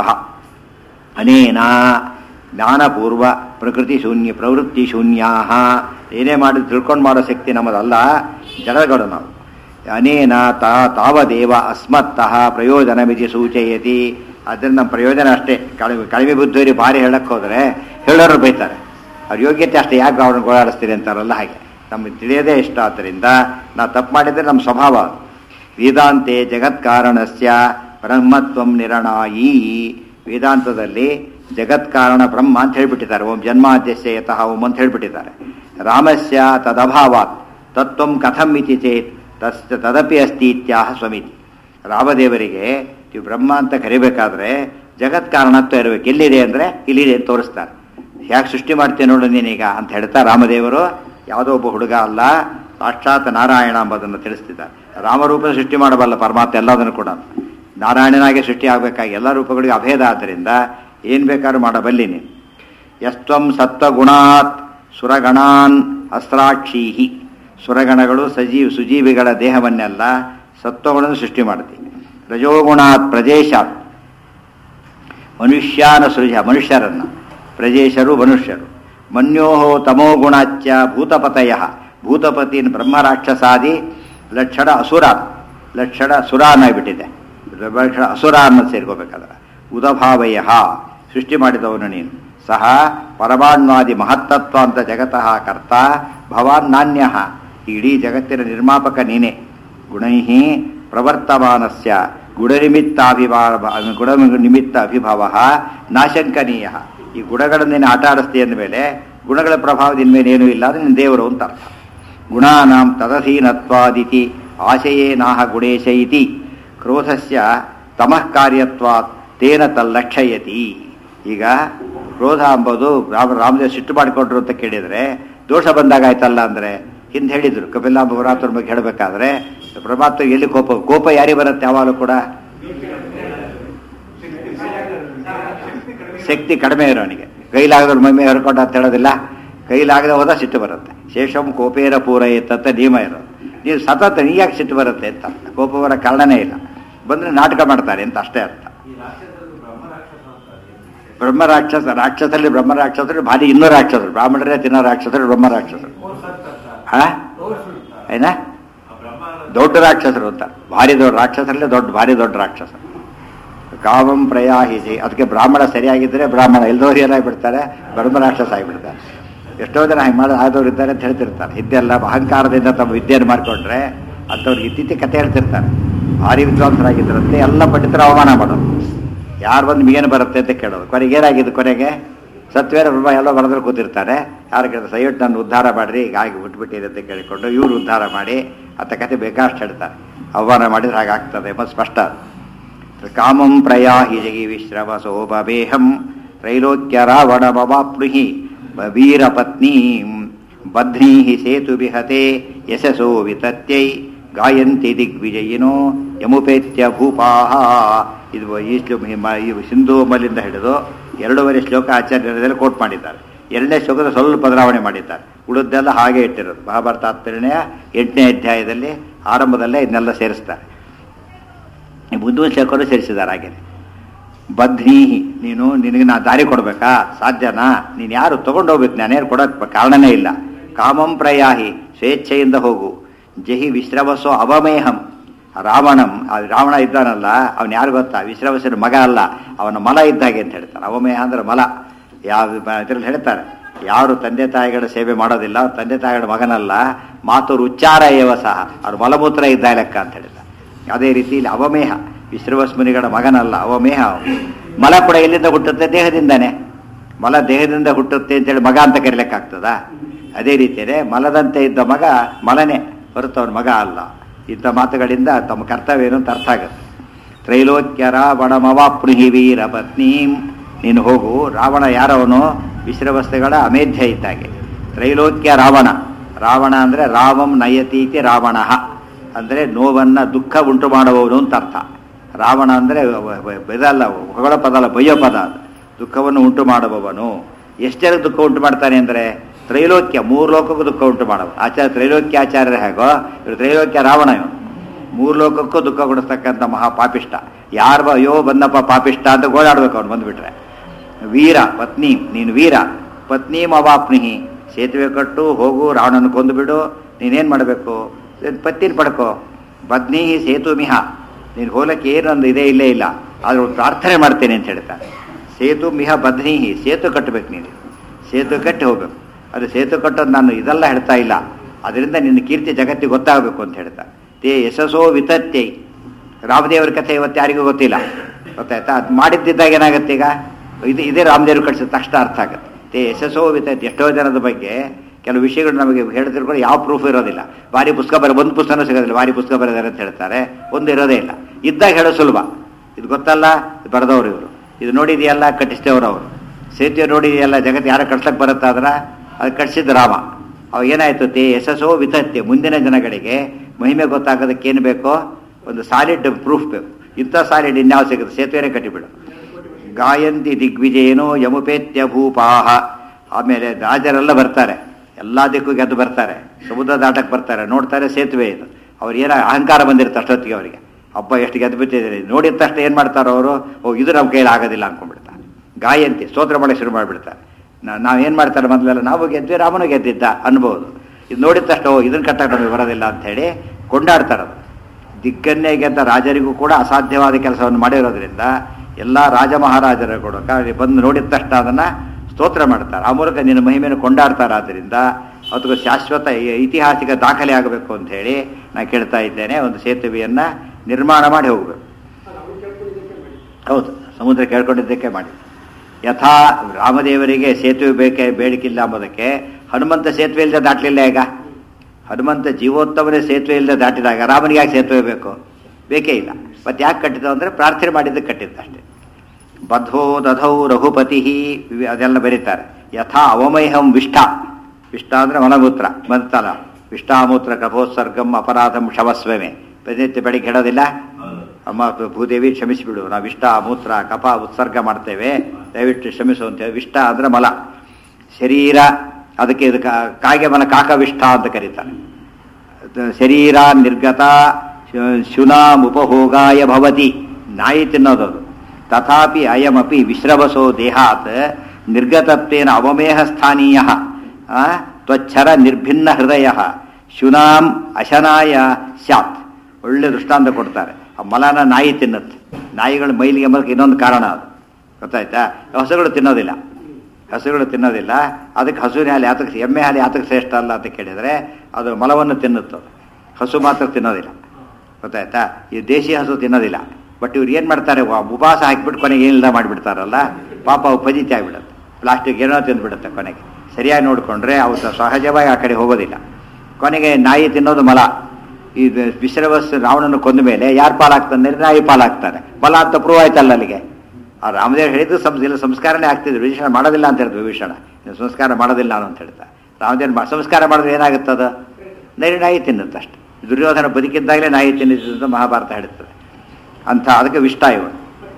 ಅನೇನ ಜ್ಞಾನಪೂರ್ವ ಪ್ರಕೃತಿ ಶೂನ್ಯ ಪ್ರವೃತ್ತಿ ಶೂನ್ಯ ಏನೇ ಮಾಡಿ ತಿಳ್ಕೊಂಡು ಮಾಡೋ ಶಕ್ತಿ ನಮ್ಮದಲ್ಲ ಜಡಗಳು ನಾವು ಅನೇನ ತಾ ತಾವದೇವ ಅಸ್ಮತ್ತಃ ಪ್ರಯೋಜನ ಮಿತಿ ಸೂಚಯತಿ ಅದರಿಂದ ನಮ್ಮ ಪ್ರಯೋಜನ ಅಷ್ಟೇ ಕಡಿಮೆ ಕಡಿಮೆ ಬುದ್ಧಿಯವರು ಭಾರಿ ಹೇಳಕ್ಕೆ ಹೋದರೆ ಹೇಳೋರು ಬೈತಾರೆ ಅವ್ರ ಯೋಗ್ಯತೆ ಅಷ್ಟೇ ಯಾಕೆ ಅವ್ರನ್ನ ಗೋಳಾಡಿಸ್ತೀರಿ ಅಂತಾರಲ್ಲ ಹಾಗೆ ನಮಗೆ ತಿಳಿಯೋದೇ ಇಷ್ಟ ಆದ್ದರಿಂದ ನಾವು ತಪ್ಪು ಮಾಡಿದರೆ ನಮ್ಮ ಸ್ವಭಾವ ವೇದಾಂತೆ ಜಗತ್ಕಾರಣಸ್ಯ ಬ್ರಹ್ಮತ್ವಂ ನಿರಣಾಯಿ ವೇದಾಂತದಲ್ಲಿ ಜಗತ್ಕಾರಣ ಬ್ರಹ್ಮ ಅಂತ ಹೇಳ್ಬಿಟ್ಟಿದ್ದಾರೆ ಓಂ ಜನ್ಮಾದ್ಯಸ್ಯ ಯತಃ ಓಂ ಅಂತ ಹೇಳ್ಬಿಟ್ಟಿದ್ದಾರೆ ರಾಮಸ್ಯ ತದಭಾವಾತ್ ತತ್ವಂ ಕಥಂ ಇತಿ ಚೇತ್ ತಸ್ ತದಪಿ ಅಸ್ತಿ ಇತ್ಯಾಹ ಸ್ವಮಿತಿ ರಾಮದೇವರಿಗೆ ನೀವು ಬ್ರಹ್ಮ ಅಂತ ಕರಿಬೇಕಾದ್ರೆ ಜಗತ್ ಕಾರಣತ್ವ ಇರಬೇಕು ಎಲ್ಲಿದೆ ಅಂದರೆ ಇಲ್ಲಿದೆ ಅಂತ ತೋರಿಸ್ತಾರೆ ಯಾಕೆ ಸೃಷ್ಟಿ ಮಾಡ್ತೀನಿ ನೋಡು ನೀನೀಗ ಅಂತ ಹೇಳ್ತಾ ರಾಮದೇವರು ಯಾವುದೋ ಒಬ್ಬ ಹುಡುಗ ಅಲ್ಲ ಸಾಕ್ಷಾತ್ ನಾರಾಯಣ ಎಂಬುದನ್ನು ತಿಳಿಸ್ತಿದ್ದಾರೆ ರಾಮರೂಪ ಸೃಷ್ಟಿ ಮಾಡಬಲ್ಲ ಪರಮಾತ್ಮ ಎಲ್ಲದನ್ನು ಕೂಡ ನಾರಾಯಣನಾಗೆ ಸೃಷ್ಟಿ ಆಗಬೇಕಾಗಿ ಎಲ್ಲ ರೂಪಗಳಿಗೂ ಅಭೇದ ಆದ್ದರಿಂದ ಏನು ಬೇಕಾದ್ರೂ ಮಾಡಬಲ್ಲಿ ನೀನು ಯಸ್ತ್ವಂ ಸತ್ವಗುಣಾತ್ ಸುರಗಣಾನ್ ಅಸ್ರಾಕ್ಷೀಹಿ ಸುರಗಣಗಳು ಸಜೀವ ಸುಜೀವಿಗಳ ದೇಹವನ್ನೆಲ್ಲ ಸತ್ವಗಳನ್ನು ಸೃಷ್ಟಿ ಮಾಡ್ತಿ ರಜೋಗುಣಾತ್ ಪ್ರಜೇಶಾತ್ ಮನುಷ್ಯಾನ ಸೃಜ ಮನುಷ್ಯರನ್ನು ಪ್ರಜೇಶರು ಮನುಷ್ಯರು ಮನ್ಯೋಹೋ ತಮೋಗುಣಾಚ್ಚ ಭೂತಪತಯ ಭೂತಪತಿನ ಬ್ರಹ್ಮರಾಕ್ಷಸಾದಿ ಲಕ್ಷಣ ಅಸುರ ಲಕ್ಷಣ ಸುರ ಅನ್ನಬಿಟ್ಟಿದೆ ಲಕ್ಷಣ ಅಸುರ ಅನ್ನೋದು ಸೇರ್ಕೋಬೇಕಾದ್ರೆ ಉದಭಾವಯ ಸೃಷ್ಟಿ ಮಾಡಿದವನು ನೀನು ಸಹ ಪರಮಾಣ್ವಾದಿ ಮಹತ್ತತ್ವ ಅಂತ ಜಗತಃ ಕರ್ತ ಭವಾನ್ ನಾಣ್ಯ ಇಡೀ ಜಗತ್ತಿನ ನಿರ್ಮಾಪಕ ನೀನೇ ಗುಣೈ ಪ್ರವರ್ತಮಾನಸ್ಯ ಗುಣನಿಮಿತ್ತಾಭಿಭಾವ ಗುಣ ನಿಮಿತ್ತ ಅಭಿಭಾವ ನಾಶಂಕನೀಯ ಈ ಗುಣಗಳನ್ನೇನು ಆಟ ಆಡಿಸ್ತಿ ಅಂದಮೇಲೆ ಗುಣಗಳ ಪ್ರಭಾವ ನಿನ್ನ ಮೇಲೆ ಏನೂ ಇಲ್ಲ ಅದು ನಿನ್ನ ದೇವರು ಅಂತ ಅರ್ಥ ಗುಣಾನಾಂ ತದಧೀನತ್ವಾದಿತಿ ಆಶಯೇನಾಹ ಗುಣೇಶ ಇತಿ ಕ್ರೋಧಸ್ಯ ತಮಃ ಕಾರ್ಯತ್ವಾತ್ ತೇನ ತಲ್ಲಕ್ಷಯತಿ ಈಗ ಕ್ರೋಧ ಎಂಬುದು ರಾಮ ರಾಮದೇವ್ ಸಿಟ್ಟು ಮಾಡಿಕೊಂಡ್ರು ಅಂತ ಕೇಳಿದರೆ ದೋಷ ಬಂದಾಗ ಆಯ್ತಲ್ಲ ಅಂದರೆ ಹಿಂದೆ ಹೇಳಿದ್ರು ಕಪಿಲಾಂಬ ಪುರಾತನ ಬಗ್ಗೆ ಹೇಳಬೇಕಾದ್ರೆ ಪರಮಾತ್ಮ ಎಲ್ಲಿ ಕೋಪ ಕೋಪ ಯಾರಿಗೆ ಬರುತ್ತೆ ಯಾವಾಗಲೂ ಕೂಡ ಶಕ್ತಿ ಕಡಿಮೆ ಇರೋನಿಗೆ ಕೈಲಾಗದ್ರೆ ಮಮ್ಮಿ ಹರ್ಕೊಂಡ ಅಂತ ಹೇಳೋದಿಲ್ಲ ಕೈಲಾಗದೆ ಹೋದ ಸಿಟ್ಟು ಬರುತ್ತೆ ಶೇಷಂ ಕೋಪೇರ ಪೂರ ಇತ್ತಂತ ನಿಯಮ ಇರೋದು ನೀವು ಸತತ ನೀ ಯಾಕೆ ಸಿಟ್ಟು ಬರುತ್ತೆ ಅಂತ ಕೋಪ ಬರೋ ಕಾರಣನೇ ಇಲ್ಲ ಬಂದರೆ ನಾಟಕ ಮಾಡ್ತಾರೆ ಅಂತ ಅಷ್ಟೇ ಅರ್ಥ ಬ್ರಹ್ಮ ರಾಕ್ಷಸ ರಾಕ್ಷಸರಲ್ಲಿ ಬ್ರಹ್ಮ ರಾಕ್ಷಸರು ಭಾರಿ ಇನ್ನೂ ರಾಕ್ಷಸರು ಬ್ರಾಹ್ಮಣರೇ ತಿನ್ನೋ ರಾಕ್ಷಸರು ಬ್ರಹ್ಮ ರಾಕ್ಷಸರು ಹಾ ಏನ ದೊಡ್ಡ ರಾಕ್ಷಸರು ಅಂತ ಭಾರಿ ದೊಡ್ಡ ರಾಕ್ಷಸರಲ್ಲೇ ದೊಡ್ಡ ಭಾರಿ ದೊಡ್ಡ ರಾಕ್ಷಸ ಕಾಮಂ ಪ್ರಯಾಹಿಸಿ ಅದಕ್ಕೆ ಬ್ರಾಹ್ಮಣ ಸರಿಯಾಗಿದ್ದರೆ ಬ್ರಾಹ್ಮಣ ಎಲ್ದೋರು ಏನಾಗ್ಬಿಡ್ತಾರೆ ಬ್ರಹ್ಮ ರಾಕ್ಷಸ ಆಗಿಬಿಡ್ತಾರೆ ಎಷ್ಟೋ ಜನ ಹಾಗೆ ಮಾಡಿ ಆದವ್ರು ಇದ್ದಾರೆ ಅಂತ ಹೇಳ್ತಿರ್ತಾರೆ ಇದೆಲ್ಲ ಅಹಂಕಾರದಿಂದ ತಮ್ಮ ವಿದ್ಯೆಯನ್ನು ಮಾಡಿಕೊಂಡ್ರೆ ಅಂಥವ್ರಿಗೆ ಇತ್ತೀಚೆ ಕತೆ ಹೇಳ್ತಿರ್ತಾರೆ ಭಾರಿ ವಿದ್ವಾಂಸರಾಗಿದ್ದರಂತೆ ಎಲ್ಲ ಪಂಡಿತರ ಅವಮಾನ ಮಾಡೋದು ಯಾರು ಬಂದು ನಿಮಗೇನು ಬರುತ್ತೆ ಅಂತ ಕೇಳೋದು ಕೊನೆಗೆ ಏನಾಗಿದ್ದು ಕೊನೆಗೆ ಸತ್ವೇರ ಬ್ರಹ್ಮ ಎಲ್ಲ ಬರೆದ್ರೆ ಕೂತಿರ್ತಾರೆ ಯಾರು ಕೇಳಿದ್ರೆ ದಯವಿಟ್ಟು ನಾನು ಉದ್ಧಾರ ಮಾಡಿರಿ ಈಗ ಆಗಿ ಬಿಟ್ಬಿಟ್ಟಿದೆ ಅಂತ ಕೇಳಿಕೊಂಡು ಇವರು ಉದ್ಧಾರ ಮಾಡಿ ಅಂತ ಕತೆ ಬೇಕಾಷ್ಟು ಹೇಳ್ತಾರೆ ಅವಮಾನ ಮಾಡಿದ್ರೆ ಹಾಗಾಗ್ತದೆ ಎಂಬ ಸ್ಪಷ್ಟ ಕಾಮಂ ಪ್ರಯಾಹಿ ಜಗಿ ವಿಶ್ರಮ ಸೋಪಬೇಹಂ ತ್ರೈಲೋಕ್ಯ ರಾವಣ ಮವಾಪ್ನುಹಿ ವೀರಪತ್ನೀ ಬಧ್ನೀ ಸೇತು ವಿಹತೆ ಯಶಸೋ ವಿತತ್ಯೈ ಗಾಯಂತಿ ದಿಗ್ವಿಜಯಿನೋ ಯಮುಪೇತ್ಯ ಭೂಪಾಹ ಇದು ಈ ಶ್ಲೋಕ ಈ ಸಿಂಧು ಮಲ್ಲಿಂದ ಹಿಡಿದು ಎರಡೂವರೆ ಶ್ಲೋಕ ಆಚಾರ್ಯರಲ್ಲಿ ಕೋಟ್ ಮಾಡಿದ್ದಾರೆ ಎರಡನೇ ಶ್ಲೋಕದ ಸ್ವಲ್ಪ ಬದಲಾವಣೆ ಮಾಡಿದ್ದಾರೆ ಉಳಿದೆಲ್ಲ ಹಾಗೆ ಇಟ್ಟಿರೋದು ಮಹಾಭಾರತ ಹತ್ತನೇ ಎಂಟನೇ ಅಧ್ಯಾಯದಲ್ಲಿ ಆರಂಭದಲ್ಲೇ ಇದನ್ನೆಲ್ಲ ಸೇರಿಸ್ತಾರೆ ಮುಂದಿನ ಶ್ಲೋಕರು ಸೇರಿಸಿದ್ದಾರೆ ಹಾಗೆ ಬದ್ನೀಹಿ ನೀನು ನಿನಗೆ ನಾ ದಾರಿ ಕೊಡಬೇಕಾ ಸಾಧ್ಯನಾ ನೀನು ಯಾರು ತಗೊಂಡೋಗ್ಬೇಕು ನಾನೇನು ಕೊಡೋಕ್ಕೆ ಕಾರಣನೇ ಇಲ್ಲ ಕಾಮಂ ಪ್ರಯಾಹಿ ಸ್ವೇಚ್ಛೆಯಿಂದ ಹೋಗು ಜಹಿ ವಿಶ್ರವಸೋ ಅವಮೇಹಂ ರಾವಣಂ ಆ ರಾವಣ ಇದ್ದಾನಲ್ಲ ಅವನು ಯಾರು ಗೊತ್ತಾ ವಿಶ್ರವಸನ ಮಗ ಅಲ್ಲ ಅವನ ಮಲ ಇದ್ದಾಗೆ ಅಂತ ಹೇಳ್ತಾನೆ ಅವಮೇಹ ಅಂದ್ರೆ ಮಲ ಯಾವ ಇದರಲ್ಲಿ ಹೇಳ್ತಾರೆ ಯಾರು ತಂದೆ ತಾಯಿಗಳ ಸೇವೆ ಮಾಡೋದಿಲ್ಲ ಅವ್ರ ತಂದೆ ತಾಯಿಗಳ ಮಗನಲ್ಲ ಮಾತುರು ಉಚ್ಚಾರ ಏವ ಸಹ ಅವ್ರ ಮಲಮೂತ್ರ ಇದ್ದ ಲೆಕ್ಕ ಅಂತ ಹೇಳ್ತಾರೆ ಅದೇ ರೀತಿ ಇಲ್ಲಿ ಅವಮೇಹ ವಿಶ್ರವಸ್ಮುನಿಗಳ ಮಗನಲ್ಲ ಅವಮೇಹ ಅವನು. ಮಲ ಕೂಡ ಎಲ್ಲಿಂದ ಹುಟ್ಟುತ್ತೆ ದೇಹದಿಂದಾನೆ ಮಲ ದೇಹದಿಂದ ಹುಟ್ಟುತ್ತೆ ಅಂತೇಳಿ ಮಗ ಅಂತ ಕರಿಲಿಕ್ಕಾಗ್ತದಾ ಅದೇ ರೀತಿಯೇ ಮಲದಂತೆ ಇದ್ದ ಮಗ ಮಲನೇ ಹೊರತು ಅವನ ಮಗ ಅಲ್ಲ ಇಂಥ ಮಾತುಗಳಿಂದ ತಮ್ಮ ಕರ್ತವ್ಯ ಏನು ಅಂತ ಅರ್ಥ ಆಗುತ್ತೆ ತ್ರೈಲೋಕ್ಯ ರಾವಣ ಮವಾಪ್ನುಹಿ ವೀರ ಪತ್ನೀಂ ನೀನು ಹೋಗು ರಾವಣ ಯಾರವನು ವಿಶ್ರವಸ್ತೆಗಳ ಅಮೇಧ್ಯ ಇದ್ದಾಗೆ ತ್ರೈಲೋಕ್ಯ ರಾವಣ ರಾವಣ ಅಂದರೆ ರಾಮಂ ನಯತೀತಿ ರಾವಣ ಅಂದರೆ ನೋವನ್ನು ದುಃಖ ಉಂಟು ಮಾಡುವವನು ಅಂತ ಅರ್ಥ ರಾವಣ ಅಂದರೆ ಇದಲ್ಲ ಹೊಗಳ ಪದ ಅಲ್ಲ ಬಯ್ಯೋ ಪದ ಅದು ದುಃಖವನ್ನು ಉಂಟು ಮಾಡುವವನು ಎಷ್ಟು ಜನಕ್ಕೆ ದುಃಖ ಉಂಟು ಮಾಡ್ತಾನೆ ಅಂದರೆ ತ್ರೈಲೋಕ್ಯ ಮೂರು ಲೋಕಕ್ಕೂ ದುಃಖ ಉಂಟು ಮಾಡುವ ಆಚಾರ್ಯ ತ್ರೈಲೋಕ್ಯ ಆಚಾರ್ಯ ಹೇಗೋ ಇವರು ತ್ರೈಲೋಕ್ಯ ರಾವಣ ಇವನು ಮೂರು ಲೋಕಕ್ಕೂ ದುಃಖ ಕೊಡಿಸ್ತಕ್ಕಂಥ ಮಹಾ ಪಾಪಿಷ್ಟ ಯಾರು ಬ- ಅಯ್ಯೋ ಬಂದಪ್ಪ ಪಾಪಿಷ್ಟ ಅಂತ ಗೋಳಾಡ್ಬೇಕು ಅವ್ನು ಬಂದುಬಿಟ್ರೆ ವೀರ ಪತ್ನಿ ನೀನು ವೀರ ಪತ್ನಿ ಮವಾಪ್ನಿಹಿ ಸೇತುವೆ ಕಟ್ಟು ಹೋಗು ರಾವಣನ ಕೊಂದು ಬಿಡು ನೀನೇನು ಮಾಡಬೇಕು ಪತ್ತಿನ ಪಡ್ಕೋ ಬದ್ನೀಹಿ ಸೇತು ಮಿಹ ನೀನು ಹೋಲಕ್ಕೆ ಏನೊಂದು ಇದೇ ಇಲ್ಲೇ ಇಲ್ಲ ಆದ್ರೆ ಒಂದು ಪ್ರಾರ್ಥನೆ ಮಾಡ್ತೇನೆ ಅಂತ ಹೇಳ್ತಾರೆ ಸೇತು ಮಿಹ ಬದ್ನೀಹಿ ಸೇತು ಕಟ್ಟಬೇಕು ನೀನು ಸೇತು ಕಟ್ಟಿ ಹೋಗ್ಬೇಕು ಅದು ಸೇತು ಕಟ್ಟೋದು ನಾನು ಇದೆಲ್ಲ ಹೇಳ್ತಾ ಇಲ್ಲ ಅದರಿಂದ ನಿನ್ನ ಕೀರ್ತಿ ಜಗತ್ತಿಗೆ ಗೊತ್ತಾಗಬೇಕು ಅಂತ ಹೇಳ್ತಾರೆ ತೇ ಯಶಸ್ಸೋ ವಿತತ್ಯೈ ರಾಮದೇವರ ಕಥೆ ಇವತ್ತು ಯಾರಿಗೂ ಗೊತ್ತಿಲ್ಲ ಗೊತ್ತಾಯ್ತಾ ಅದು ಮಾಡಿದ್ದಿದ್ದಾಗ ಏನಾಗುತ್ತೆ ಈಗ ಇದು ಇದೇ ರಾಮದೇವರು ಕಳಿಸಿದ ತಕ್ಷಣ ಅರ್ಥ ಆಗುತ್ತೆ ತೇ ಯಶಸ್ಸೋ ವಿತತ್ಯ ಎಷ್ಟೋ ಜನದ ಬಗ್ಗೆ ಕೆಲವು ವಿಷಯಗಳು ನಮಗೆ ಹೇಳ್ತಿರ್ಕೊಂಡು ಯಾವ ಪ್ರೂಫ್ ಇರೋದಿಲ್ಲ ಭಾರಿ ಪುಸ್ತಕ ಬರ ಒಂದು ಪುಸ್ತಕನೂ ಸಿಗೋದಿಲ್ಲ ಭಾರಿ ಪುಸ್ತಕ ಬರೆದಾರೆ ಅಂತ ಹೇಳ್ತಾರೆ ಒಂದು ಇರೋದೇ ಇಲ್ಲ ಇದ್ದಾಗ ಹೇಳೋ ಸುಲಭ ಇದು ಗೊತ್ತಲ್ಲ ಇದು ಬರೆದವ್ರು ಇವರು ಇದು ನೋಡಿದೆಯಲ್ಲ ಕಟ್ಟಿಸ್ತೇವ್ರು ಅವರು ಸೇತುವೆ ನೋಡಿದೆಯಲ್ಲ ಜಗತ್ತು ಯಾರು ಕಟ್ಸಕ್ಕೆ ಬರುತ್ತಾದ್ರ ಅದು ಕಟ್ಸಿದ್ದು ರಾಮ ಅವಾಗ ಏನಾಯ್ತು ತೇ ಯಶಸ್ಸೋ ವಿತತ್ಯ ಮುಂದಿನ ಜನಗಳಿಗೆ ಮಹಿಮೆ ಗೊತ್ತಾಗೋದಕ್ಕೆ ಏನು ಬೇಕೋ ಒಂದು ಸಾಲಿಡ್ ಪ್ರೂಫ್ ಬೇಕು ಇಂಥ ಸಾಲಿಡ್ ಇನ್ಯಾವ ಸಿಗುತ್ತೆ ಸೇತುವೆನೇ ಕಟ್ಟಿಬಿಡು ಗಾಯಂತಿ ದಿಗ್ವಿಜಯನೋ ಯಮುಪೇತ್ಯ ಭೂಪಾಹ ಆಮೇಲೆ ರಾಜರೆಲ್ಲ ಬರ್ತಾರೆ ಎಲ್ಲ ದಿಕ್ಕು ಗೆದ್ದು ಬರ್ತಾರೆ ಸಮುದ್ರ ದಾಟಕ್ಕೆ ಬರ್ತಾರೆ ನೋಡ್ತಾರೆ ಸೇತುವೆ ಇದು ಅವ್ರು ಏನೋ ಅಹಂಕಾರ ಬಂದಿರುತ್ತೆ ಅಷ್ಟೊತ್ತಿಗೆ ಅವರಿಗೆ ಹಬ್ಬ ಎಷ್ಟು ಗೆದ್ದು ಬಿಟ್ಟಿದ್ದಾರೆ ನೋಡಿದ ತಕ್ಷಣ ಏನು ಮಾಡ್ತಾರೋ ಅವರು ಓ ಇದು ನಮ್ಮ ಕೈಲಿ ಆಗೋದಿಲ್ಲ ಅಂದ್ಕೊಂಡ್ಬಿಡ್ತಾರೆ ಗಾಯಂತಿ ಸ್ತೋತ್ರ ಮಾಡಕ್ಕೆ ಶುರು ಮಾಡಿಬಿಡ್ತಾರೆ ನಾವೇನು ಮಾಡ್ತಾರೆ ಮೊದಲೆಲ್ಲ ನಾವು ಗೆದ್ವಿ ರಾಮನು ಗೆದ್ದಿದ್ದ ಅನ್ಬೋದು ಇದು ನೋಡಿದ ತಕ್ಷಣ ಓ ಇದನ್ನು ಕಟ್ಟಕ್ಕೆ ನಮಗೆ ಬರೋದಿಲ್ಲ ಅಂಥೇಳಿ ಕೊಂಡಾಡ್ತಾರೆ ಅದು ದಿಗ್ಗನ್ನೇ ಗೆದ್ದ ರಾಜರಿಗೂ ಕೂಡ ಅಸಾಧ್ಯವಾದ ಕೆಲಸವನ್ನು ಮಾಡಿರೋದ್ರಿಂದ ಎಲ್ಲ ರಾಜ ಮಹಾರಾಜರ ಕೂಡ ಕ- ಬಂದು ನೋಡಿದ ತಕ್ಷಣ ಅದನ್ನು ಸ್ತೋತ್ರ ಮಾಡ್ತಾರೆ ಆ ಮೂಲಕ ನಿನ್ನ ಮಹಿಮೆಯನ್ನು ಕೊಂಡಾಡ್ತಾರೆ ಆದ್ದರಿಂದ ಅದಕ್ಕೆ ಶಾಶ್ವತ ಐ- ಐತಿಹಾಸಿಕ ದಾಖಲೆ ಆಗಬೇಕು ಅಂತ ಹೇಳಿ ನಾನು ಕೇಳ್ತಾ ಇದ್ದೇನೆ ಒಂದು ಸೇತುವೆಯನ್ನು ನಿರ್ಮಾಣ ಮಾಡಿ ಹೋಗಬೇಕು ಹೌದು ಸಮುದ್ರ ಕೇಳ್ಕೊಂಡಿದ್ದಕ್ಕೆ ಮಾಡಿ ಯಥಾ ರಾಮದೇವರಿಗೆ ಸೇತುವೆ ಬೇಕೆ ಬೇಡಿಕಿಲ್ಲ ಎಂಬುದಕ್ಕೆ ಹನುಮಂತ ಸೇತುವೆ ಇಲ್ಲದೆ ದಾಟಲಿಲ್ಲ ಈಗ ಹನುಮಂತ ಜೀವೋತ್ತಮನೇ ಸೇತುವೆ ಇಲ್ಲದೆ ದಾಟಿದಾಗ ರಾಮನಿಗೆ ಯಾಕೆ ಸೇತುವೆ ಬೇಕು ಬೇಕೇ ಇಲ್ಲ ಮತ್ತೆ ಯಾಕೆ ಕಟ್ಟಿದ ಅಂದರೆ ಪ್ರಾರ್ಥನೆ ಮಾಡಿದ್ದಕ್ಕೆ ಕಟ್ಟಿದ್ದ ಅಷ್ಟೇ ಬದ್ಧೋ ದಧೌ ರಘುಪತಿ ಇವೆ- ಅದೆಲ್ಲ ಬರೀತಾರೆ ಯಥಾ ಅವಮೈಹಂ ವಿಷ್ಟ ವಿಷ್ಟ ಅಂದರೆ ಮಲಮೂತ್ರ ಬಂತಲ್ಲ ವಿಷ್ಟಾಮೂತ್ರ ಕಪೋತ್ಸರ್ಗಂ ಅಪರಾಧಂ ಶವಸ್ವಮೆ ಪ್ರತಿನಿತ್ಯ ಬೆಳಿಗ್ಗೆ ಹೇಳೋದಿಲ್ಲ ಅಮ್ಮ ಭೂದೇವಿ ಕ್ಷಮಿಸಿಬಿಡು ನಾವು ವಿಷ್ಟ ಮೂತ್ರ ಕಪ ಉತ್ಸರ್ಗ ಮಾಡ್ತೇವೆ ದಯವಿಟ್ಟು ಕ್ಷಮಿಸು ಅಂತೇಳಿ ವಿಷ್ಟ ಅಂದರೆ ಮಲ ಶರೀರ ಅದಕ್ಕೆ ಇದು ಕಾ- ಕಾಗೆ ಮಲ ಕಾಕವಿಷ್ಟ ಅಂತ ಕರೀತಾರೆ ಅದು ಶರೀರ ನಿರ್ಗತ ಶುನಾಮುಪಭೋಗಾಯ ಭವತಿ ನಾಯಿ ತಿನ್ನೋದದು ತಥಾಪಿ ಅಯಮಪಿ ವಿಶ್ರವಸೋ ದೇಹಾತ್ ನಿರ್ಗತತ್ವೇನ ಅವಮೇಹ ಸ್ಥಾನೀಯ ತ್ವಚ್ಛರ ನಿರ್ಭಿನ್ನ ಹೃದಯ ಶುನಾಂ ಅಶನಾಯ ಸ್ಯಾತ್ ಒಳ್ಳೆ ದೃಷ್ಟಾಂತ ಕೊಡ್ತಾರೆ ಆ ಮಲನ ನಾಯಿ ತಿನ್ನುತ್ತೆ ನಾಯಿಗಳು ಮೈಲಿಗೆ ಎಂಬುದಕ್ಕೆ ಇನ್ನೊಂದು ಕಾರಣ ಅದು ಗೊತ್ತಾಯ್ತಾ ಹಸುಗಳು ತಿನ್ನೋದಿಲ್ಲ ಹಸುಗಳು ತಿನ್ನೋದಿಲ್ಲ ಅದಕ್ಕೆ ಹಸುವಿನ ಹಾಲು ಯಾತಕ್ಕೆ ಎಮ್ಮೆ ಹಾಲು ಯಾತಕ್ಕೆ ಶ್ರೇಷ್ಠ ಅಲ್ಲ ಅಂತ ಕೇಳಿದರೆ ಅದು ಮಲವನ್ನು ತಿನ್ನುತ್ತೆ ಹಸು ಮಾತ್ರ ತಿನ್ನೋದಿಲ್ಲ ಗೊತ್ತಾಯ್ತಾ ಈ ದೇಶಿ ಹಸು ತಿನ್ನೋದಿಲ್ಲ ಬಟ್ ಇವ್ರು ಏನು ಮಾಡ್ತಾರೆ ವ- ಉಪವಾಸ ಹಾಕಿಬಿಟ್ಟು ಕೊನೆಗೆ ಏನಿಲ್ಲ ಮಾಡಿಬಿಡ್ತಾರಲ್ಲ ಪಾಪ ಅವು ಫಜಿತಿ ಆಗಿಬಿಡುತ್ತೆ ಪ್ಲಾಸ್ಟಿಕ್ ಏನೋ ತಿಂದ್ಬಿಡುತ್ತೆ ಕೊನೆಗೆ ಸರಿಯಾಗಿ ನೋಡಿಕೊಂಡ್ರೆ ಅವು ಸ- ಸಹಜವಾಗಿ ಆ ಕಡೆ ಹೋಗೋದಿಲ್ಲ ಕೊನೆಗೆ ನಾಯಿ ತಿನ್ನೋದು ಮಲ ಈ ವಿಶ್ರವಸ್ ರಾವಣನ ಕೊಂದ ಮೇಲೆ ಯಾರು ಪಾಲಾಗ್ತಾನೆ ನಾಯಿ ಪಾಲಾಗ್ತಾನೆ ಮಲ ಅಂತ ಪ್ರೂವ್ ಆಯ್ತಲ್ಲ ಅಲ್ಲಿಗೆ ಆ ರಾಮದೇವ್ ಹೇಳಿದ್ದು ಸಂಸ್ ಇಲ್ಲ ಸಂಸ್ಕಾರನೇ ಆಗ್ತಿದ್ರು ವಿಭೀಷಣ ಮಾಡೋದಿಲ್ಲ ಅಂತ ಹೇಳ್ತಾರೆ ವಿಭೀಷಣ ನೀನು ಸಂಸ್ಕಾರ ಮಾಡೋದಿಲ್ಲ ನಾನು ಅಂತ ಹೇಳ್ತಾರೆ ರಾಮದೇವ್ ಮಾ- ಸಂಸ್ಕಾರ ಮಾಡಿದ್ರೆ ಏನಾಗುತ್ತದ ನೈರಿ ನಾಯಿ ತಿನ್ನುತ್ತೆ ಅಷ್ಟೆ ದುರ್ಯೋಧನ ಬದುಕಿದ್ದಾಗಲೇ ನಾಯಿ ತಿನ್ನಿದ್ದು ಅಂತ ಮಹಾಭಾರತ ಹೇಳುತ್ತದೆ ಅಂತ ಅದಕ್ಕೆ ವಿಷ್ಟ ಇವನು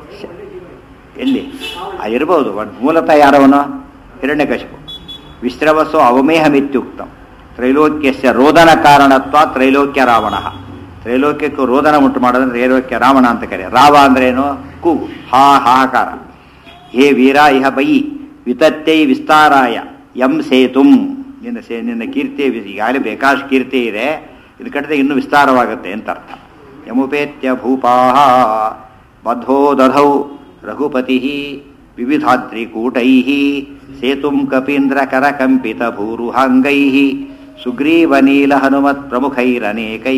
ಎಲ್ಲಿ ಆ ಇರ್ಬೋದು ಬಟ್ ಮೂಲತಃ ಯಾರವನು ಹಿರಣ್ಯಕಶಿಪು ವಿಶ್ರವಸೋ ಅವಮೇಹಮಿತ್ಯುಕ್ತಂ ತ್ರೈಲೋಕ್ಯಸ್ಯ ರೋದನ ಕಾರಣತ್ವ ತ್ರೈಲೋಕ್ಯ ರಾವಣ ತ್ರೈಲೋಕ್ಯಕ್ಕೂ ರೋದನ ಉಂಟು ಮಾಡೋದ್ರೆ ತ್ರೈಲೋಕ್ಯ ರಾವಣ ಅಂತ ಕರೆ ರಾವ ಅಂದ್ರೇನು ಕೂಗು ಹಾ ಹಾಹಾಕಾರ ಹೇ ವೀರ ಇಹ ಬಯಿ ವಿತತ್ತೈ ವಿಸ್ತಾರಾಯ ಎಂ ಸೇತುಂ ನಿನ್ನ ಸೇ ನಿನ್ನ ಕೀರ್ತಿ ಈಗಾಗಲೇ ಬೇಕಾದಷ್ಟು ಕೀರ್ತಿ ಇದೆ ಇದು ಕಟ್ಟಿದ್ರೆ ಇನ್ನೂ ವಿಸ್ತಾರವಾಗುತ್ತೆ ಅಂತ ಅರ್ಥ ಯಮುಪೇತ್ಯ ಭೂಪಾಹ ಬದ್ಧೋ ದಧೌ ರಘುಪತಿ ವಿವಿಧಾದ್ರಿಕೂಟೈ ಸೇತುಂ ಕಪೀಂದ್ರ ಕರಕಂಪಿತ ಭೂರುಹಾಂಗೈ ಸುಗ್ರೀವನೀಲ ಹನುಮತ್ ಪ್ರಮುಖೈರನೇಕೈ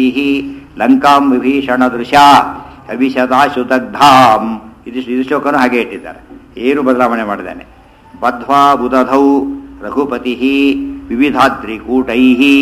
ಲಂಕಾಂ ವಿಭೀಷಣ ದೃಶ್ಯ ಅಭಿಷದಾಶು ದಗ್ಧಾಂ ಇದು ಇದು ಶ್ಲೋಕನು ಹಾಗೆ ಇಟ್ಟಿದ್ದಾರೆ ಏನು ಬದಲಾವಣೆ ಮಾಡಿದ್ದಾನೆ ಬದ್ಧ್ವಾ ಬುಧಧೌ ರಘುಪತಿ ವಿವಿಧಾದ್ರಿಕೂಟೈ